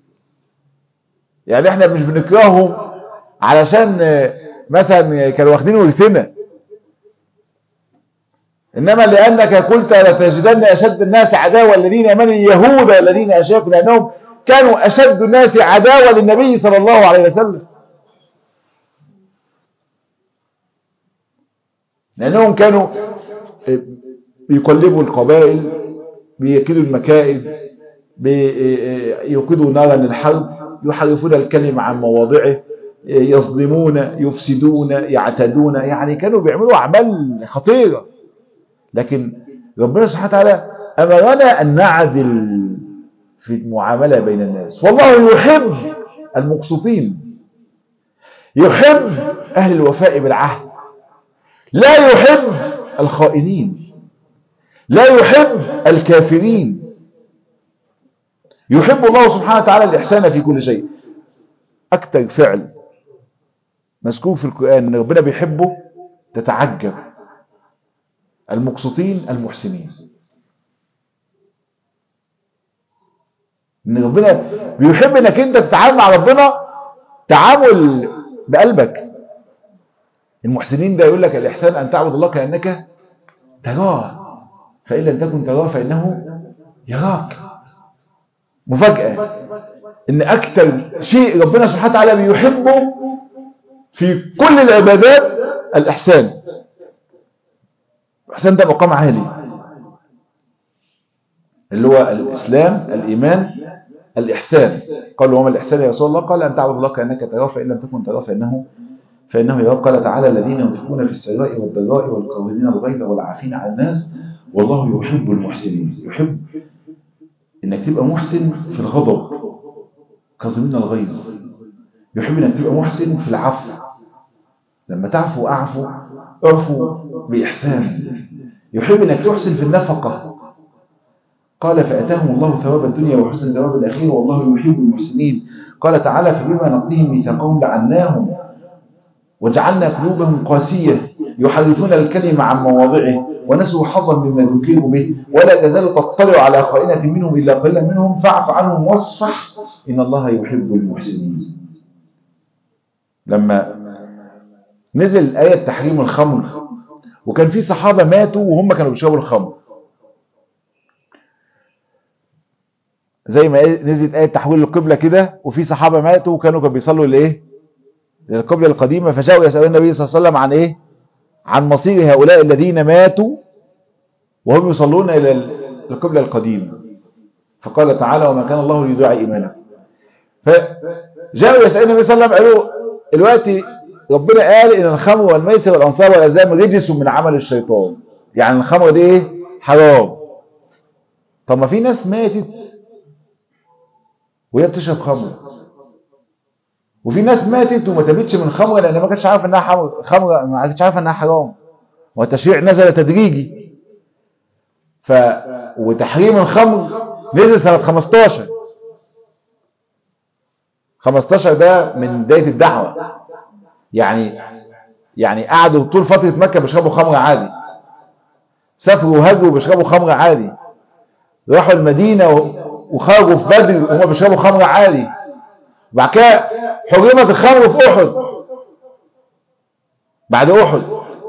يعني احنا مش بنكرههم علشان مثلا كانوا واخدين ورثنا إنما لأنك قلت لتجدن أشد الناس عداوة الذين من اليهود والذين أشاكوا لأنهم كانوا أشد الناس عداوة للنبي صلى الله عليه وسلم لأنهم كانوا بيقلبوا القبائل بيكيدوا المكائد بيوقدوا نارا للحرب يحرفون الكلمة عن مواضعه يظلمون يفسدون يعتدون يعني كانوا بيعملوا أعمال خطيرة لكن ربنا سبحانه وتعالى أمرنا أن نعدل في المعاملة بين الناس والله يحب المقسطين يحب أهل الوفاء بالعهد لا يحب الخائنين لا يحب الكافرين يحب الله سبحانه وتعالى الإحسان في كل شيء أكثر فعل مذكور في القرآن أن ربنا بيحبه تتعجب المقسطين المحسنين ان ربنا بيحب انك انت تتعامل مع ربنا تعامل بقلبك المحسنين ده يقول لك الاحسان ان تعبد الله كانك تراه فان لم تكن تراه فانه يراك مفاجاه ان اكثر شيء ربنا سبحانه وتعالى بيحبه في كل العبادات الاحسان الإحسان ده مقام عالي اللي هو الإسلام الإيمان الإحسان قالوا وما الإحسان يا رسول الله قال أن تعبد الله كأنك تراه فإن لم تكن تراه فإنه فإنه يرى قال تعالى الذين ينفقون في السراء والضراء والكاظمين الغيظ والعافين على الناس والله يحب المحسنين يحب إنك تبقى محسن في الغضب كاظمين الغيظ يحب إنك تبقى محسن في العفو لما تعفو أعفو اعفو بإحسان يحب أنك تحسن في النفقة قال فأتاهم الله ثواب الدنيا وحسن ثواب الأخير والله يحب المحسنين قال تعالى فبما نقضيهم ميثاقهم لعناهم وجعلنا قلوبهم قاسية يحرفون الكلمة عن مواضعه ونسوا حظا مما ذكروا به ولا تزال تطلع على خائنة منهم إلا قليلا منهم فاعف عنهم واصفح إن الله يحب المحسنين لما نزل آية تحريم الخمر وكان في صحابة ماتوا وهم كانوا بيشربوا الخمر زي ما نزلت آية تحويل القبلة كده وفي صحابة ماتوا وكانوا كانوا بيصلوا لإيه للقبلة القديمة فجاءوا يسألون النبي صلى الله عليه وسلم عن إيه عن مصير هؤلاء الذين ماتوا وهم يصلون إلى القبلة القديمة فقال تعالى وما كان الله ليضيع إيمانكم جاءوا يسألون النبي صلى الله عليه وسلم قالوا دلوقتي ربنا قال ان الخمر والميسر والانصار والازلام رجس من عمل الشيطان يعني الخمر دي ايه حرام طب ما في ناس ماتت وهي بتشرب خمر وفي ناس ماتت وما تابتش من خمر لان ما كانتش عارفه انها حمر خمر ما كانتش عارفه انها حرام والتشريع نزل تدريجي ف وتحريم الخمر نزل سنه 15 15 ده من بدايه الدعوه يعني يعني قعدوا طول فتره مكه بيشربوا خمر عادي سافروا وهاجروا بيشربوا خمر عادي راحوا المدينه وخرجوا في بدر وهم بيشربوا خمر عادي بعد كده حرمت الخمر في احد بعد احد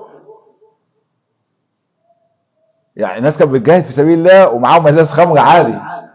يعني الناس كانت بتجاهد في سبيل الله ومعاهم ازاز خمر عادي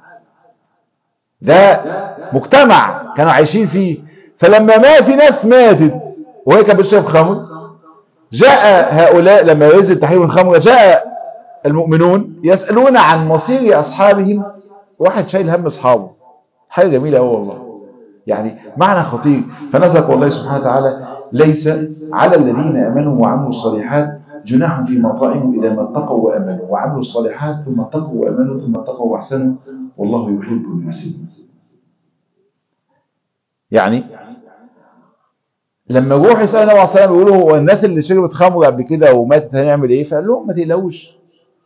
ده مجتمع كانوا عايشين فيه فلما ما في ناس ماتت وهي كانت بتشرب خمر جاء هؤلاء لما ينزل تحريم الخمر جاء المؤمنون يسألون عن مصير أصحابهم واحد شايل هم أصحابه حاجة جميلة أوي والله يعني معنى خطير فنزل والله سبحانه وتعالى ليس على الذين امنوا وعملوا الصالحات جناح فيما طعموا اذا ما اتقوا وامنوا وعملوا الصالحات ثم اتقوا وامنوا ثم اتقوا واحسنوا والله يحب المحسنين يعني لما جوه يسال النبي عليه الصلاه والسلام بيقولوا هو الناس اللي شربت خمر قبل كده وماتت هنعمل ايه فقال لهم ما تقلقوش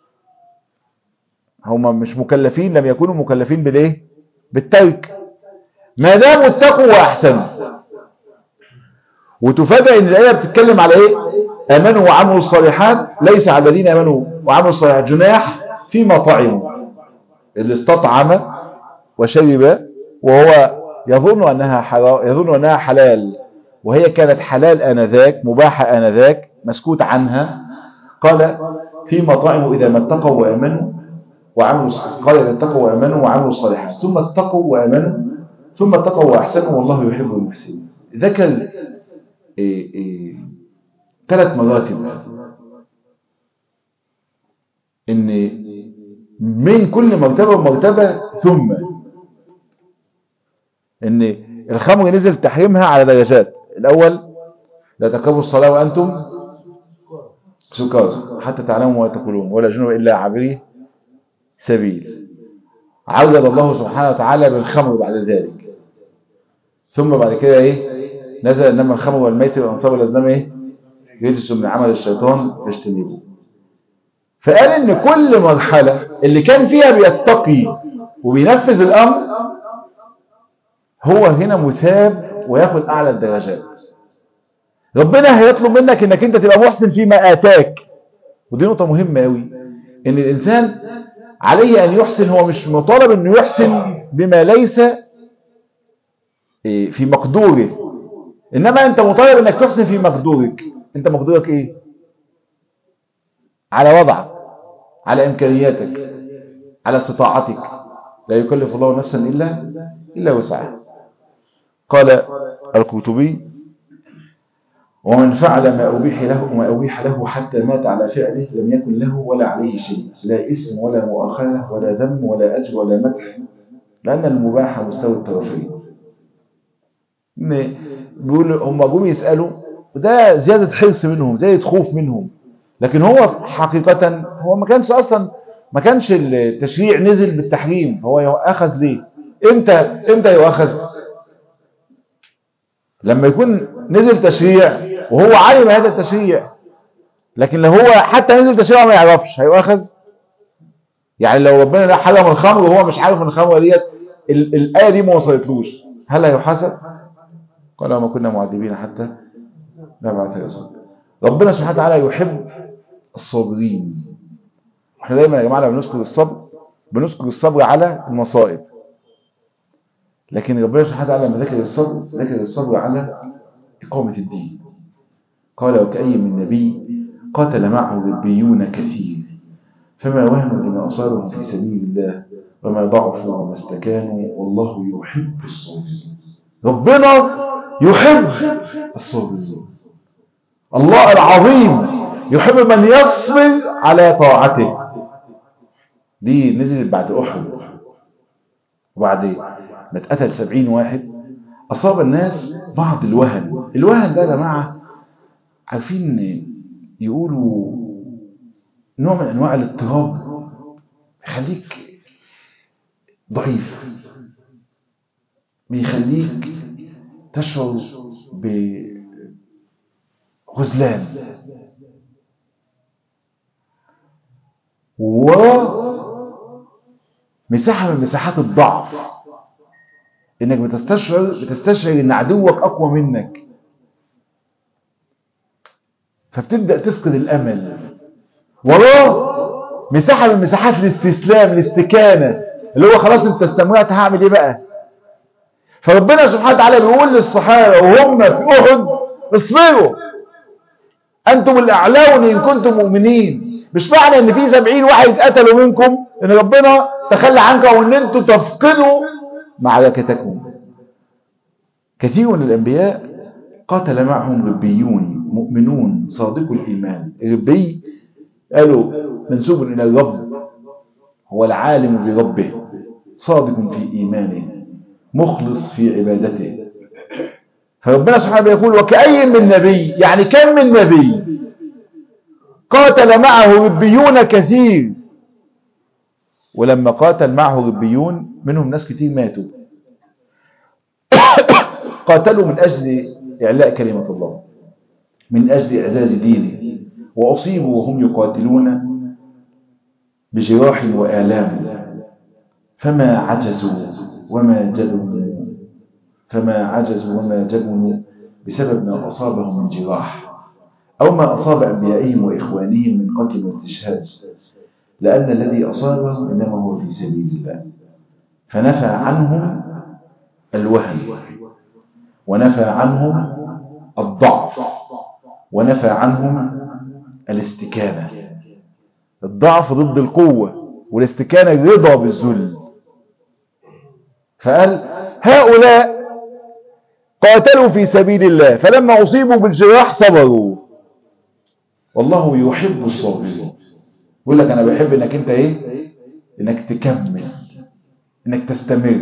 هم مش مكلفين لم يكونوا مكلفين بالايه بالترك ما داموا اتقوا واحسنوا وتفاجئ ان الايه بتتكلم على ايه امنوا وعملوا الصالحات ليس على الذين امنوا وعملوا الصالحات جناح فيما طعموا اللي استطعم وشرب وهو يظن انها حرام يظن انها حلال وهي كانت حلال انذاك مباحه انذاك مسكوت عنها قال فيما طعموا اذا ما اتقوا وامنوا وعملوا قال اذا اتقوا وامنوا وعملوا الصالحات ثم اتقوا وامنوا ثم اتقوا واحسنوا والله يحب المحسنين ذكر إيه إيه ثلاث مراتب ان من كل مرتبه ومرتبه ثم ان الخمر نزل تحريمها على درجات الاول لا تقربوا الصلاه وانتم سكارى حتى تعلموا ما تقولون ولا جنوب الا عبري سبيل عوض الله سبحانه وتعالى بالخمر بعد ذلك ثم بعد كده ايه نزل انما الخمر والميسر والانصاب والازلام ايه يجلس من عمل الشيطان فاجتنبوه فقال ان كل مرحلة اللي كان فيها بيتقي وبينفذ الامر هو هنا مثاب وياخد اعلى الدرجات ربنا هيطلب منك انك انت تبقى محسن فيما اتاك ودي نقطة مهمة قوي ان الانسان عليه ان يحسن هو مش مطالب انه يحسن بما ليس في مقدوره انما انت مطالب انك تحسن في مقدورك انت مقدورك ايه على وضعك على امكانياتك على استطاعتك لا يكلف الله نفسا الا الا وسعها قال القرطبي ومن فعل ما أبيح له ما أبيح له حتى مات على فعله لم يكن له ولا عليه شيء لا اسم ولا مؤاخذة ولا ذم ولا أجر ولا مدح لأن المباح مستوى الطرفين بيقول هم جم يسألوا وده زيادة حرص منهم زيادة خوف منهم لكن هو حقيقة هو ما كانش أصلا ما كانش التشريع نزل بالتحريم هو يؤخذ ليه امتى امتى يؤخذ لما يكون نزل تشريع وهو علم هذا التشريع لكن لو هو حتى نزل تشريع ما يعرفش هيؤخذ يعني لو ربنا لا حرم الخمر وهو مش عارف ان الخمر ديت الآية دي ما وصلتلوش هل هيحاسب قال وما كنا معذبين حتى نبعث رسول ربنا سبحانه وتعالى يحب الصابرين احنا دايما يا جماعه لما بنذكر الصبر بنذكر الصبر على المصائب لكن ربنا سبحانه وتعالى لما ذكر الصبر ذكر الصبر على إقامة الدين قال وكأي من نبي قاتل معه ربيون كثير فما وهنوا لما أصابهم في سبيل الله وما ضعفوا وما استكانوا والله يحب الصابرين ربنا يحب الصابرين الله العظيم يحب من يصبر على طاعته دي نزلت بعد أحد وبعد ما اتقتل سبعين واحد أصاب الناس بعض الوهن الوهن ده يا جماعة عارفين يقولوا نوع من أنواع الاضطراب يخليك ضعيف بيخليك تشعر بغزلان ومساحة من مساحات الضعف انك بتستشعر بتستشعر ان عدوك اقوى منك فبتبدأ تفقد الامل وراه مساحة من مساحات الاستسلام الاستكانة اللي هو خلاص انت استمرت هعمل ايه بقى فربنا سبحانه وتعالى بيقول للصحابة وهم في احد اصبروا انتم الاعلون ان كنتم مؤمنين مش معنى ان في سبعين واحد قتلوا منكم ان ربنا تخلى عنكم او ان انتم تفقدوا معركتكم كثير من الانبياء قاتل معهم ربيون مؤمنون صادقوا الايمان الربي قالوا منسوب الى الرب هو العالم بربه صادق في ايمانه مخلص في عبادته فربنا سبحانه يقول وكأي من نبي يعني كم من نبي قاتل معه ربيون كثير ولما قاتل معه ربيون منهم ناس كتير ماتوا قاتلوا من أجل إعلاء كلمة الله من أجل إعزاز دينه وأصيبوا وهم يقاتلون بجراح وآلام فما عجزوا وما جبنوا فما عجزوا وما جبنوا بسبب ما أصابهم من جراح أو ما أصاب أنبيائهم وإخوانهم من قتل واستشهاد لأن الذي أصابهم إنما هو في سبيل الله فنفى عنهم الوهن ونفى عنهم الضعف ونفى عنهم الاستكانة الضعف ضد القوة والاستكانة الرضا بالذل فقال هؤلاء قاتلوا في سبيل الله فلما أصيبوا بالجراح صبروا والله يحب الصابرين يقول لك أنا بحب إنك أنت إيه إنك تكمل إنك تستمر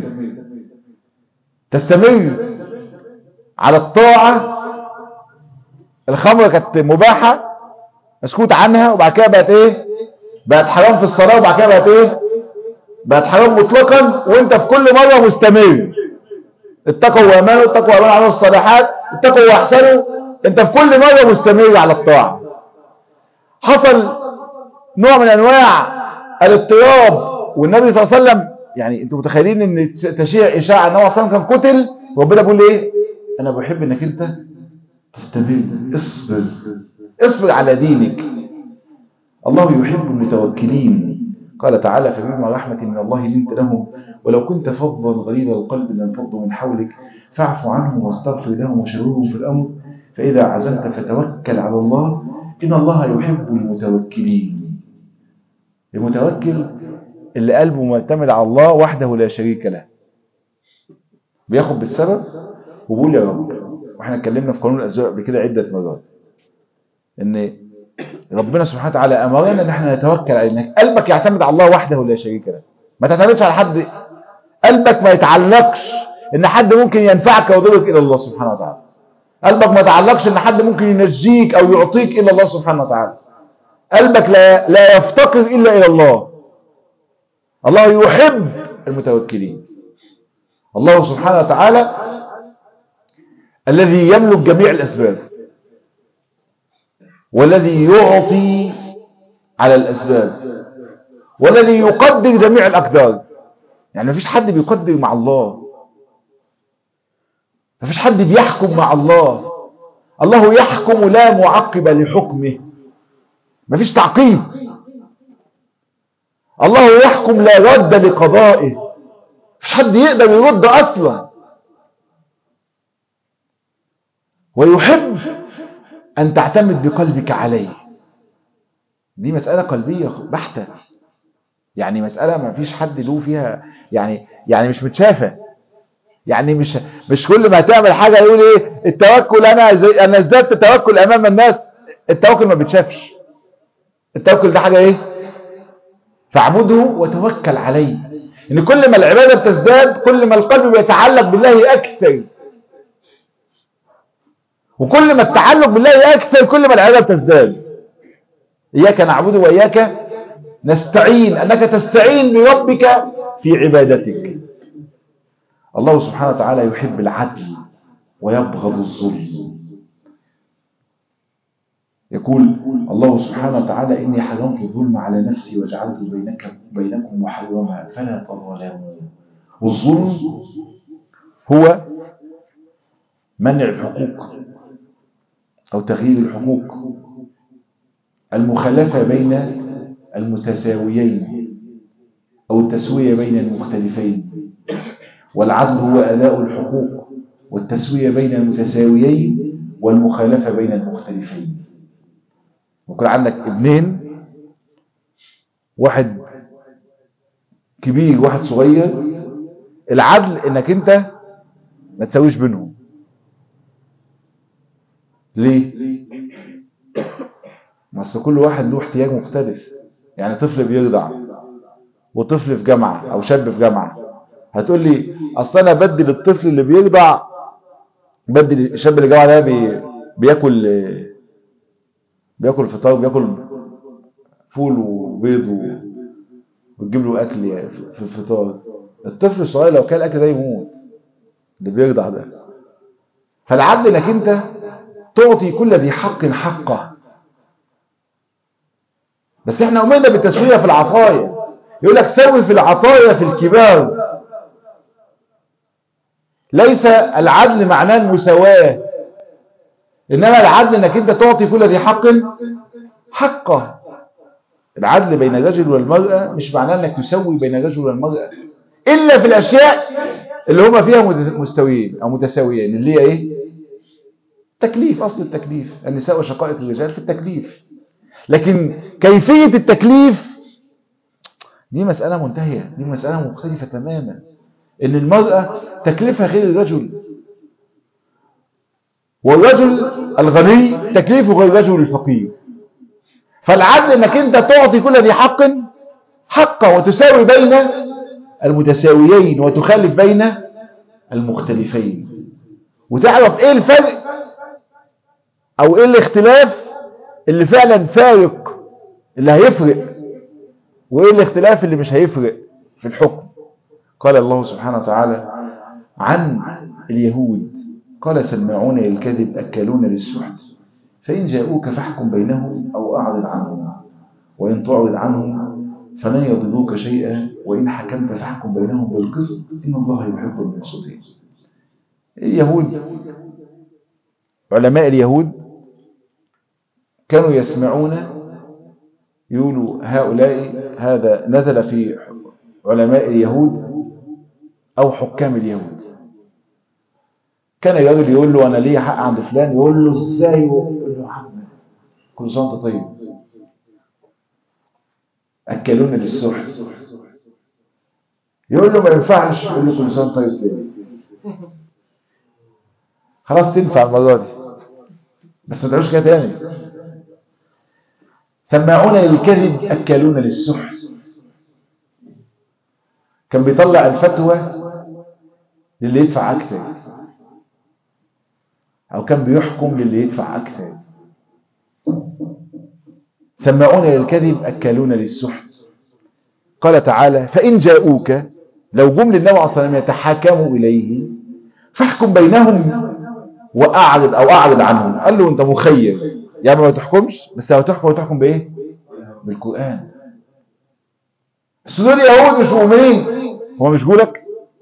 تستمر على الطاعة الخمرة كانت مباحة مسكوت عنها وبعد كده بقت ايه بقت حرام في الصلاة وبعد كده بقت ايه بقت حرام مطلقا وانت في كل مرة مستمر اتقوا وامانوا اتقوا وامانوا على الصالحات اتقوا واحسنوا انت في كل مرة مستمر على الطاعة حصل نوع من انواع الاضطراب والنبي صلى الله عليه وسلم يعني انتوا متخيلين ان تشيع اشاعة ان هو اصلا كان قتل ربنا بيقول ايه انا بحب انك انت تستمر اصبر اصبر على دينك الله يحب المتوكلين قال تعالى فبما رحمة من الله لنت لهم ولو كنت فظا غليظ القلب لانفضوا من حولك فاعف عنهم واستغفر لهم وشاورهم في الأمر فإذا عزمت فتوكل على الله إن الله يحب المتوكلين المتوكل اللي قلبه معتمد على الله وحده لا شريك له بياخد بالسبب وبيقول يا رب واحنا اتكلمنا في قانون الأزواج قبل كده عدة مرات ان ربنا سبحانه وتعالى امرنا ان احنا نتوكل على انك قلبك يعتمد على الله وحده لا شريك له ما تعتمدش على حد قلبك ما يتعلقش ان حد ممكن ينفعك ويضرك الى الله سبحانه وتعالى قلبك ما يتعلقش ان حد ممكن ينجيك او يعطيك الا الله سبحانه وتعالى قلبك لا, لا يفتقر الا الى الله الله يحب المتوكلين الله سبحانه وتعالى الذي يملك جميع الاسباب والذي يعطي على الأسباب والذي يقدر جميع الأقدار يعني مفيش حد بيقدر مع الله مفيش حد بيحكم مع الله الله يحكم لا معقب لحكمه مفيش تعقيب الله يحكم لا رد لقضائه مفيش حد يقدر يرد أصلا ويحب أن تعتمد بقلبك عليه دي مسألة قلبية بحتة يعني مسألة ما فيش حد له فيها يعني يعني مش متشافة يعني مش مش كل ما تعمل حاجة يقول ايه التوكل انا زي انا ازددت توكل امام الناس التوكل ما بتشافش التوكل ده حاجة ايه فاعبده وتوكل عليه ان كل ما العبادة بتزداد كل ما القلب بيتعلق بالله اكثر وكل ما التعلق بالله يكثر كل ما العبادة تزداد إياك نعبد وإياك نستعين أنك تستعين بربك في عبادتك الله سبحانه وتعالى يحب العدل ويبغض الظلم يقول الله سبحانه وتعالى إني حرمت الظلم على نفسي وجعلت بينك بينكم محرما فلا تظلموا والظلم هو منع الحقوق أو تغيير الحقوق المخالفة بين المتساويين أو التسوية بين المختلفين والعدل هو أداء الحقوق والتسوية بين المتساويين والمخالفة بين المختلفين يكون عندك ابنين واحد كبير واحد صغير العدل انك انت ما تساويش بينهم ليه بس كل واحد له احتياج مختلف يعني طفل بيرضع وطفل في جامعة او شاب في جامعة هتقول لي اصل انا بدل الطفل اللي بيرضع بدل الشاب اللي جامعة ده بي بياكل بياكل فطار بياكل فول وبيض و... وتجيب له اكل في الفطار الطفل الصغير لو كان الاكل ده يموت اللي بيرضع ده فالعدل انك انت تعطي كل ذي حق حقه بس احنا امرنا بالتسويه في العطايا يقول لك سوي في العطايا في الكبار ليس العدل معناه المساواه انما العدل انك انت تعطي كل ذي حق حقه العدل بين الرجل والمرأة مش معناه انك تسوي بين الرجل والمرأة الا في الاشياء اللي هما فيها مستويين او متساويين اللي هي ايه تكليف اصل التكليف النساء وشقائق الرجال في التكليف لكن كيفية التكليف دي مسألة منتهية دي مسألة مختلفة تماما ان المرأة تكليفها غير الرجل والرجل الغني تكليفه غير الرجل الفقير فالعدل انك انت تعطي كل ذي حق حقه وتساوي بين المتساويين وتخالف بين المختلفين وتعرف ايه الفرق او ايه الاختلاف اللي فعلا فارق اللي هيفرق وايه الاختلاف اللي مش هيفرق في الحكم قال الله سبحانه وتعالى عن اليهود قال سماعون للكذب أكلون للسحت فإن جاءوك فاحكم بينهم أو أعرض عنهم وإن تعرض عنهم فلن يضروك شيئا وإن حكمت فاحكم بينهم بالقسط إن الله يحب المقسطين اليهود علماء اليهود كانوا يسمعون يقولوا هؤلاء هذا نزل في علماء اليهود أو حكام اليهود كان الراجل يقول له أنا ليه حق عند فلان يقول له إزاي يقول له حق كل سنة وأنت طيب أكلون للسحت يقول له ما ينفعش يقول له كل سنة وأنت طيب تاني خلاص تنفع المرة دي بس ما تعملش كده تاني سماعون للكذب أكلون للسحت كان بيطلع الفتوى للي يدفع أكثر أو كان بيحكم للي يدفع أكثر سماعون للكذب أكلون للسحت قال تعالى فإن جاءوك لو جم للنبي عليه الصلاة والسلام يتحاكموا إليه فاحكم بينهم وأعرض أو أعرض عنهم قال له أنت مخير يعني ما تحكمش بس لو تحكم تحكم بإيه بالقرآن بس دول يهود مش مؤمنين هو مش جولك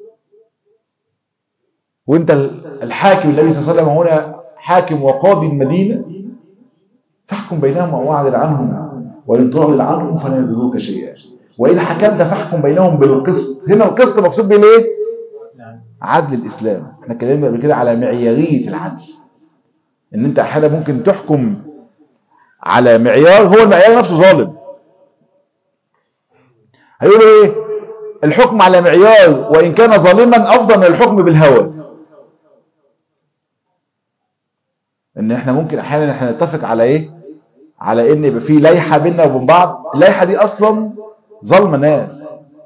وانت الحاكم النبي صلى الله عليه وسلم هنا حاكم وقاضي المدينة فاحكم بينهم او اعدل عنهم وان تعرض عنهم فلا يضروك شيئا وان حكمت فاحكم بينهم بالقسط هنا القسط مقصود بيه ايه عدل الاسلام احنا اتكلمنا قبل كده على معياريه العدل ان انت احيانا ممكن تحكم على معيار هو المعيار نفسه ظالم هيقولوا ايه الحكم على معيار وان كان ظالما افضل من الحكم بالهوى ان احنا ممكن احيانا احنا نتفق على ايه على ان يبقى في لائحه بيننا وبين بعض اللائحه دي اصلا ظلمه ناس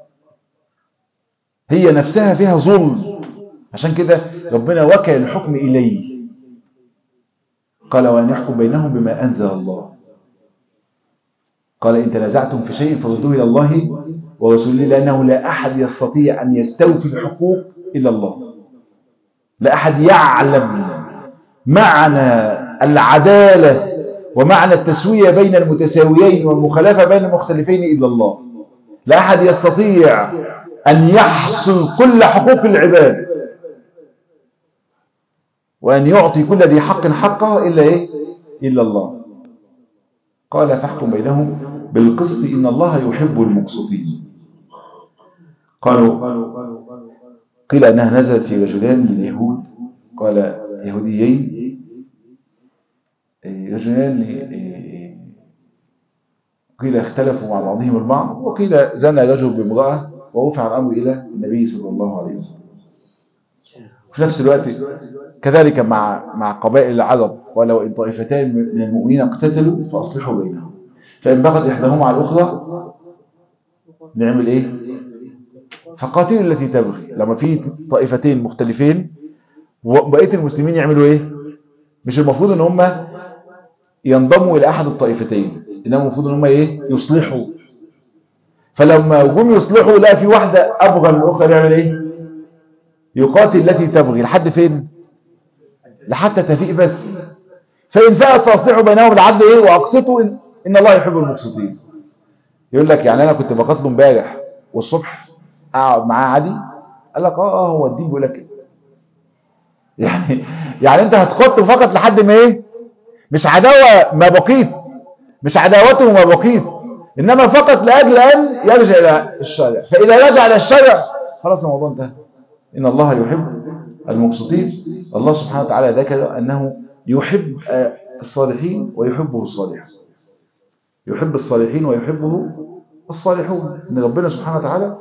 هي نفسها فيها ظلم عشان كده ربنا وكل الحكم اليه قال وأن يحكم بينهم بما أنزل الله قال إن تنازعتم في شيء فردوه إلى الله ورسوله لأنه لا أحد يستطيع أن يستوفي الحقوق إلا الله لا أحد يعلم معنى العدالة ومعنى التسوية بين المتساويين والمخالفة بين المختلفين إلا الله لا أحد يستطيع أن يحصل كل حقوق العباد وأن يعطي كل ذي حق حقه إلا إيه؟ إلا الله قال فاحكم بينهم بالقسط إن الله يحب المقسطين قالوا قيل أنها نزلت في رجلان من اليهود قال يهوديين رجلان قيل اختلفوا مع بعضهم البعض وقيل زنى رجل بامرأة ورفع الأمر إلى النبي صلى الله عليه وسلم في نفس الوقت كذلك مع مع قبائل العرب ولو إن طائفتان من المؤمنين اقتتلوا فأصلحوا بينهم فإن بغت إحداهما على الأخرى نعمل إيه فقاتلوا التي تبغي لما في طائفتين مختلفين وبقية المسلمين يعملوا إيه مش المفروض ان هم ينضموا إلى أحد الطائفتين إنما المفروض ان هم إيه يصلحوا فلما جم يصلحوا لا في واحدة أبغى من الأخرى يعمل إيه يقاتل التي تبغي لحد فين لحتى تفيق بس فإن فاءت فأصلحوا بينهم العدل إيه وأقسطوا إن, إن الله يحب المقسطين يقول لك يعني أنا كنت بقتله امبارح والصبح أقعد معاه عادي قال لك آه هو الدين بيقول لك كده يعني يعني أنت هتقتل فقط لحد ما إيه مش عداوة ما بقيت مش عداوته ما بقيت إنما فقط لأجل أن يرجع إلى الشرع فإذا رجع إلى الشرع خلاص الموضوع انتهى إن الله يحب المقسطين الله سبحانه وتعالى ذكر أنه يحب الصالحين ويحبه الصالحون يحب الصالحين ويحبه الصالحون إن ربنا سبحانه وتعالى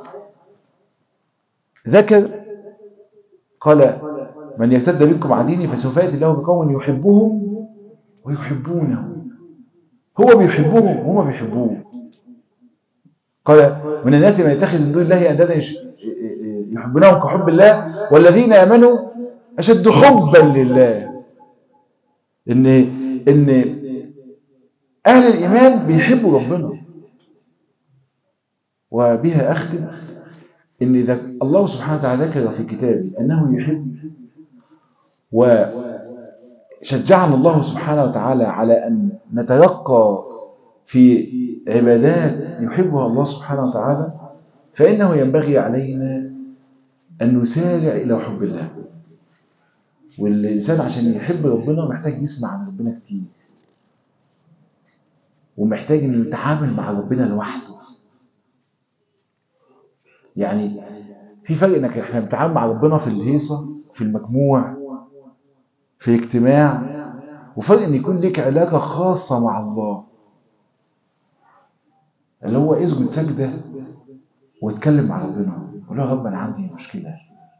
ذكر قال من يرتد منكم عن ديني فسوف يأتي الله بقوم يحبهم ويحبونه هو بيحبهم وهم بيحبوه قال من الناس من يتخذ من دون الله أندادا يحبونهم كحب الله والذين آمنوا أشد حبا لله إن, إن أهل الإيمان بيحبوا ربنا وبها أختم إن إذا الله سبحانه وتعالى ذكر في كتابه أنه يحب وشجعنا الله سبحانه وتعالى على أن نتلقى في عبادات يحبها الله سبحانه وتعالى فإنه ينبغي علينا أن نسارع إلى حب الله والإنسان عشان يحب ربنا محتاج يسمع عن ربنا كتير ومحتاج أن يتعامل مع ربنا لوحده يعني في فرق انك احنا بنتعامل مع ربنا في الهيصة في المجموع في اجتماع وفرق ان يكون لك علاقة خاصة مع الله اللي هو اسجد سجدة واتكلم مع ربنا قول له يا رب انا عندي مشكلة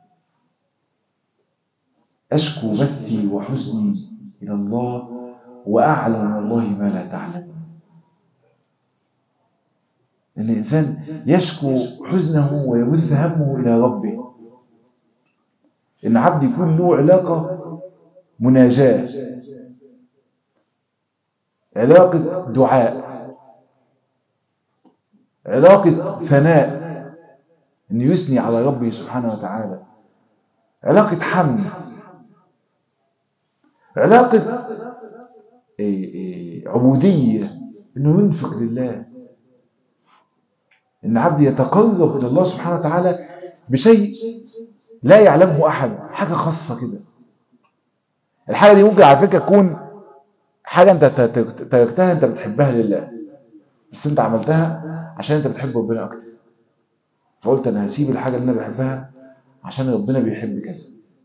اشكو بثي وحزني الى الله واعلم من الله ما لا تعلم ان الانسان يشكو حزنه ويبث همه الى ربه ان عبد يكون له علاقة مناجاة علاقة دعاء علاقة ثناء أن يثني على ربه سبحانه وتعالى علاقة حمد علاقة عبودية أنه ينفق لله أن عبد يتقرب إلى الله سبحانه وتعالى بشيء لا يعلمه أحد حاجة خاصة كده الحاجة دي ممكن على فكرة تكون حاجة أنت تركتها أنت بتحبها لله بس أنت عملتها عشان أنت بتحب ربنا أكتر فقلت أنا هسيب الحاجة اللي أنا بحبها عشان ربنا بيحب كذا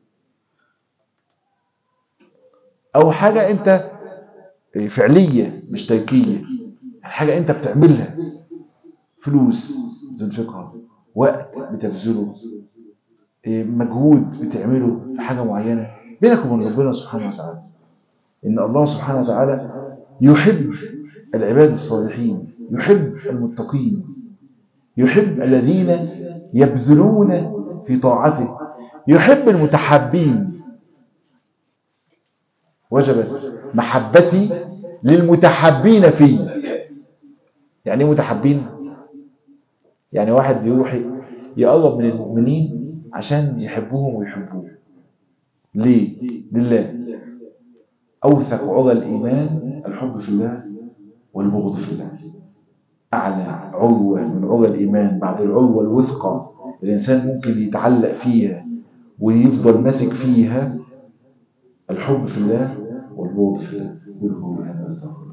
أو حاجة أنت فعلية مش تركية حاجة أنت بتعملها فلوس بتنفقها وقت بتبذله مجهود بتعمله في حاجة معينة بينك وبين ربنا سبحانه وتعالى إن الله سبحانه وتعالى يحب العباد الصالحين يحب المتقين يحب الذين يبذلون في طاعته يحب المتحابين وجبت محبتي للمتحبين في يعني ايه متحبين يعني واحد بيروح يقرب من المؤمنين عشان يحبوهم ويحبوه ليه لله أوثق عرى الإيمان الحب في الله والبغض في الله أعلى عروة من عرى الإيمان بعد العروة الوثقى الإنسان ممكن يتعلق فيها ويفضل ماسك فيها الحب في الله والبغض في الله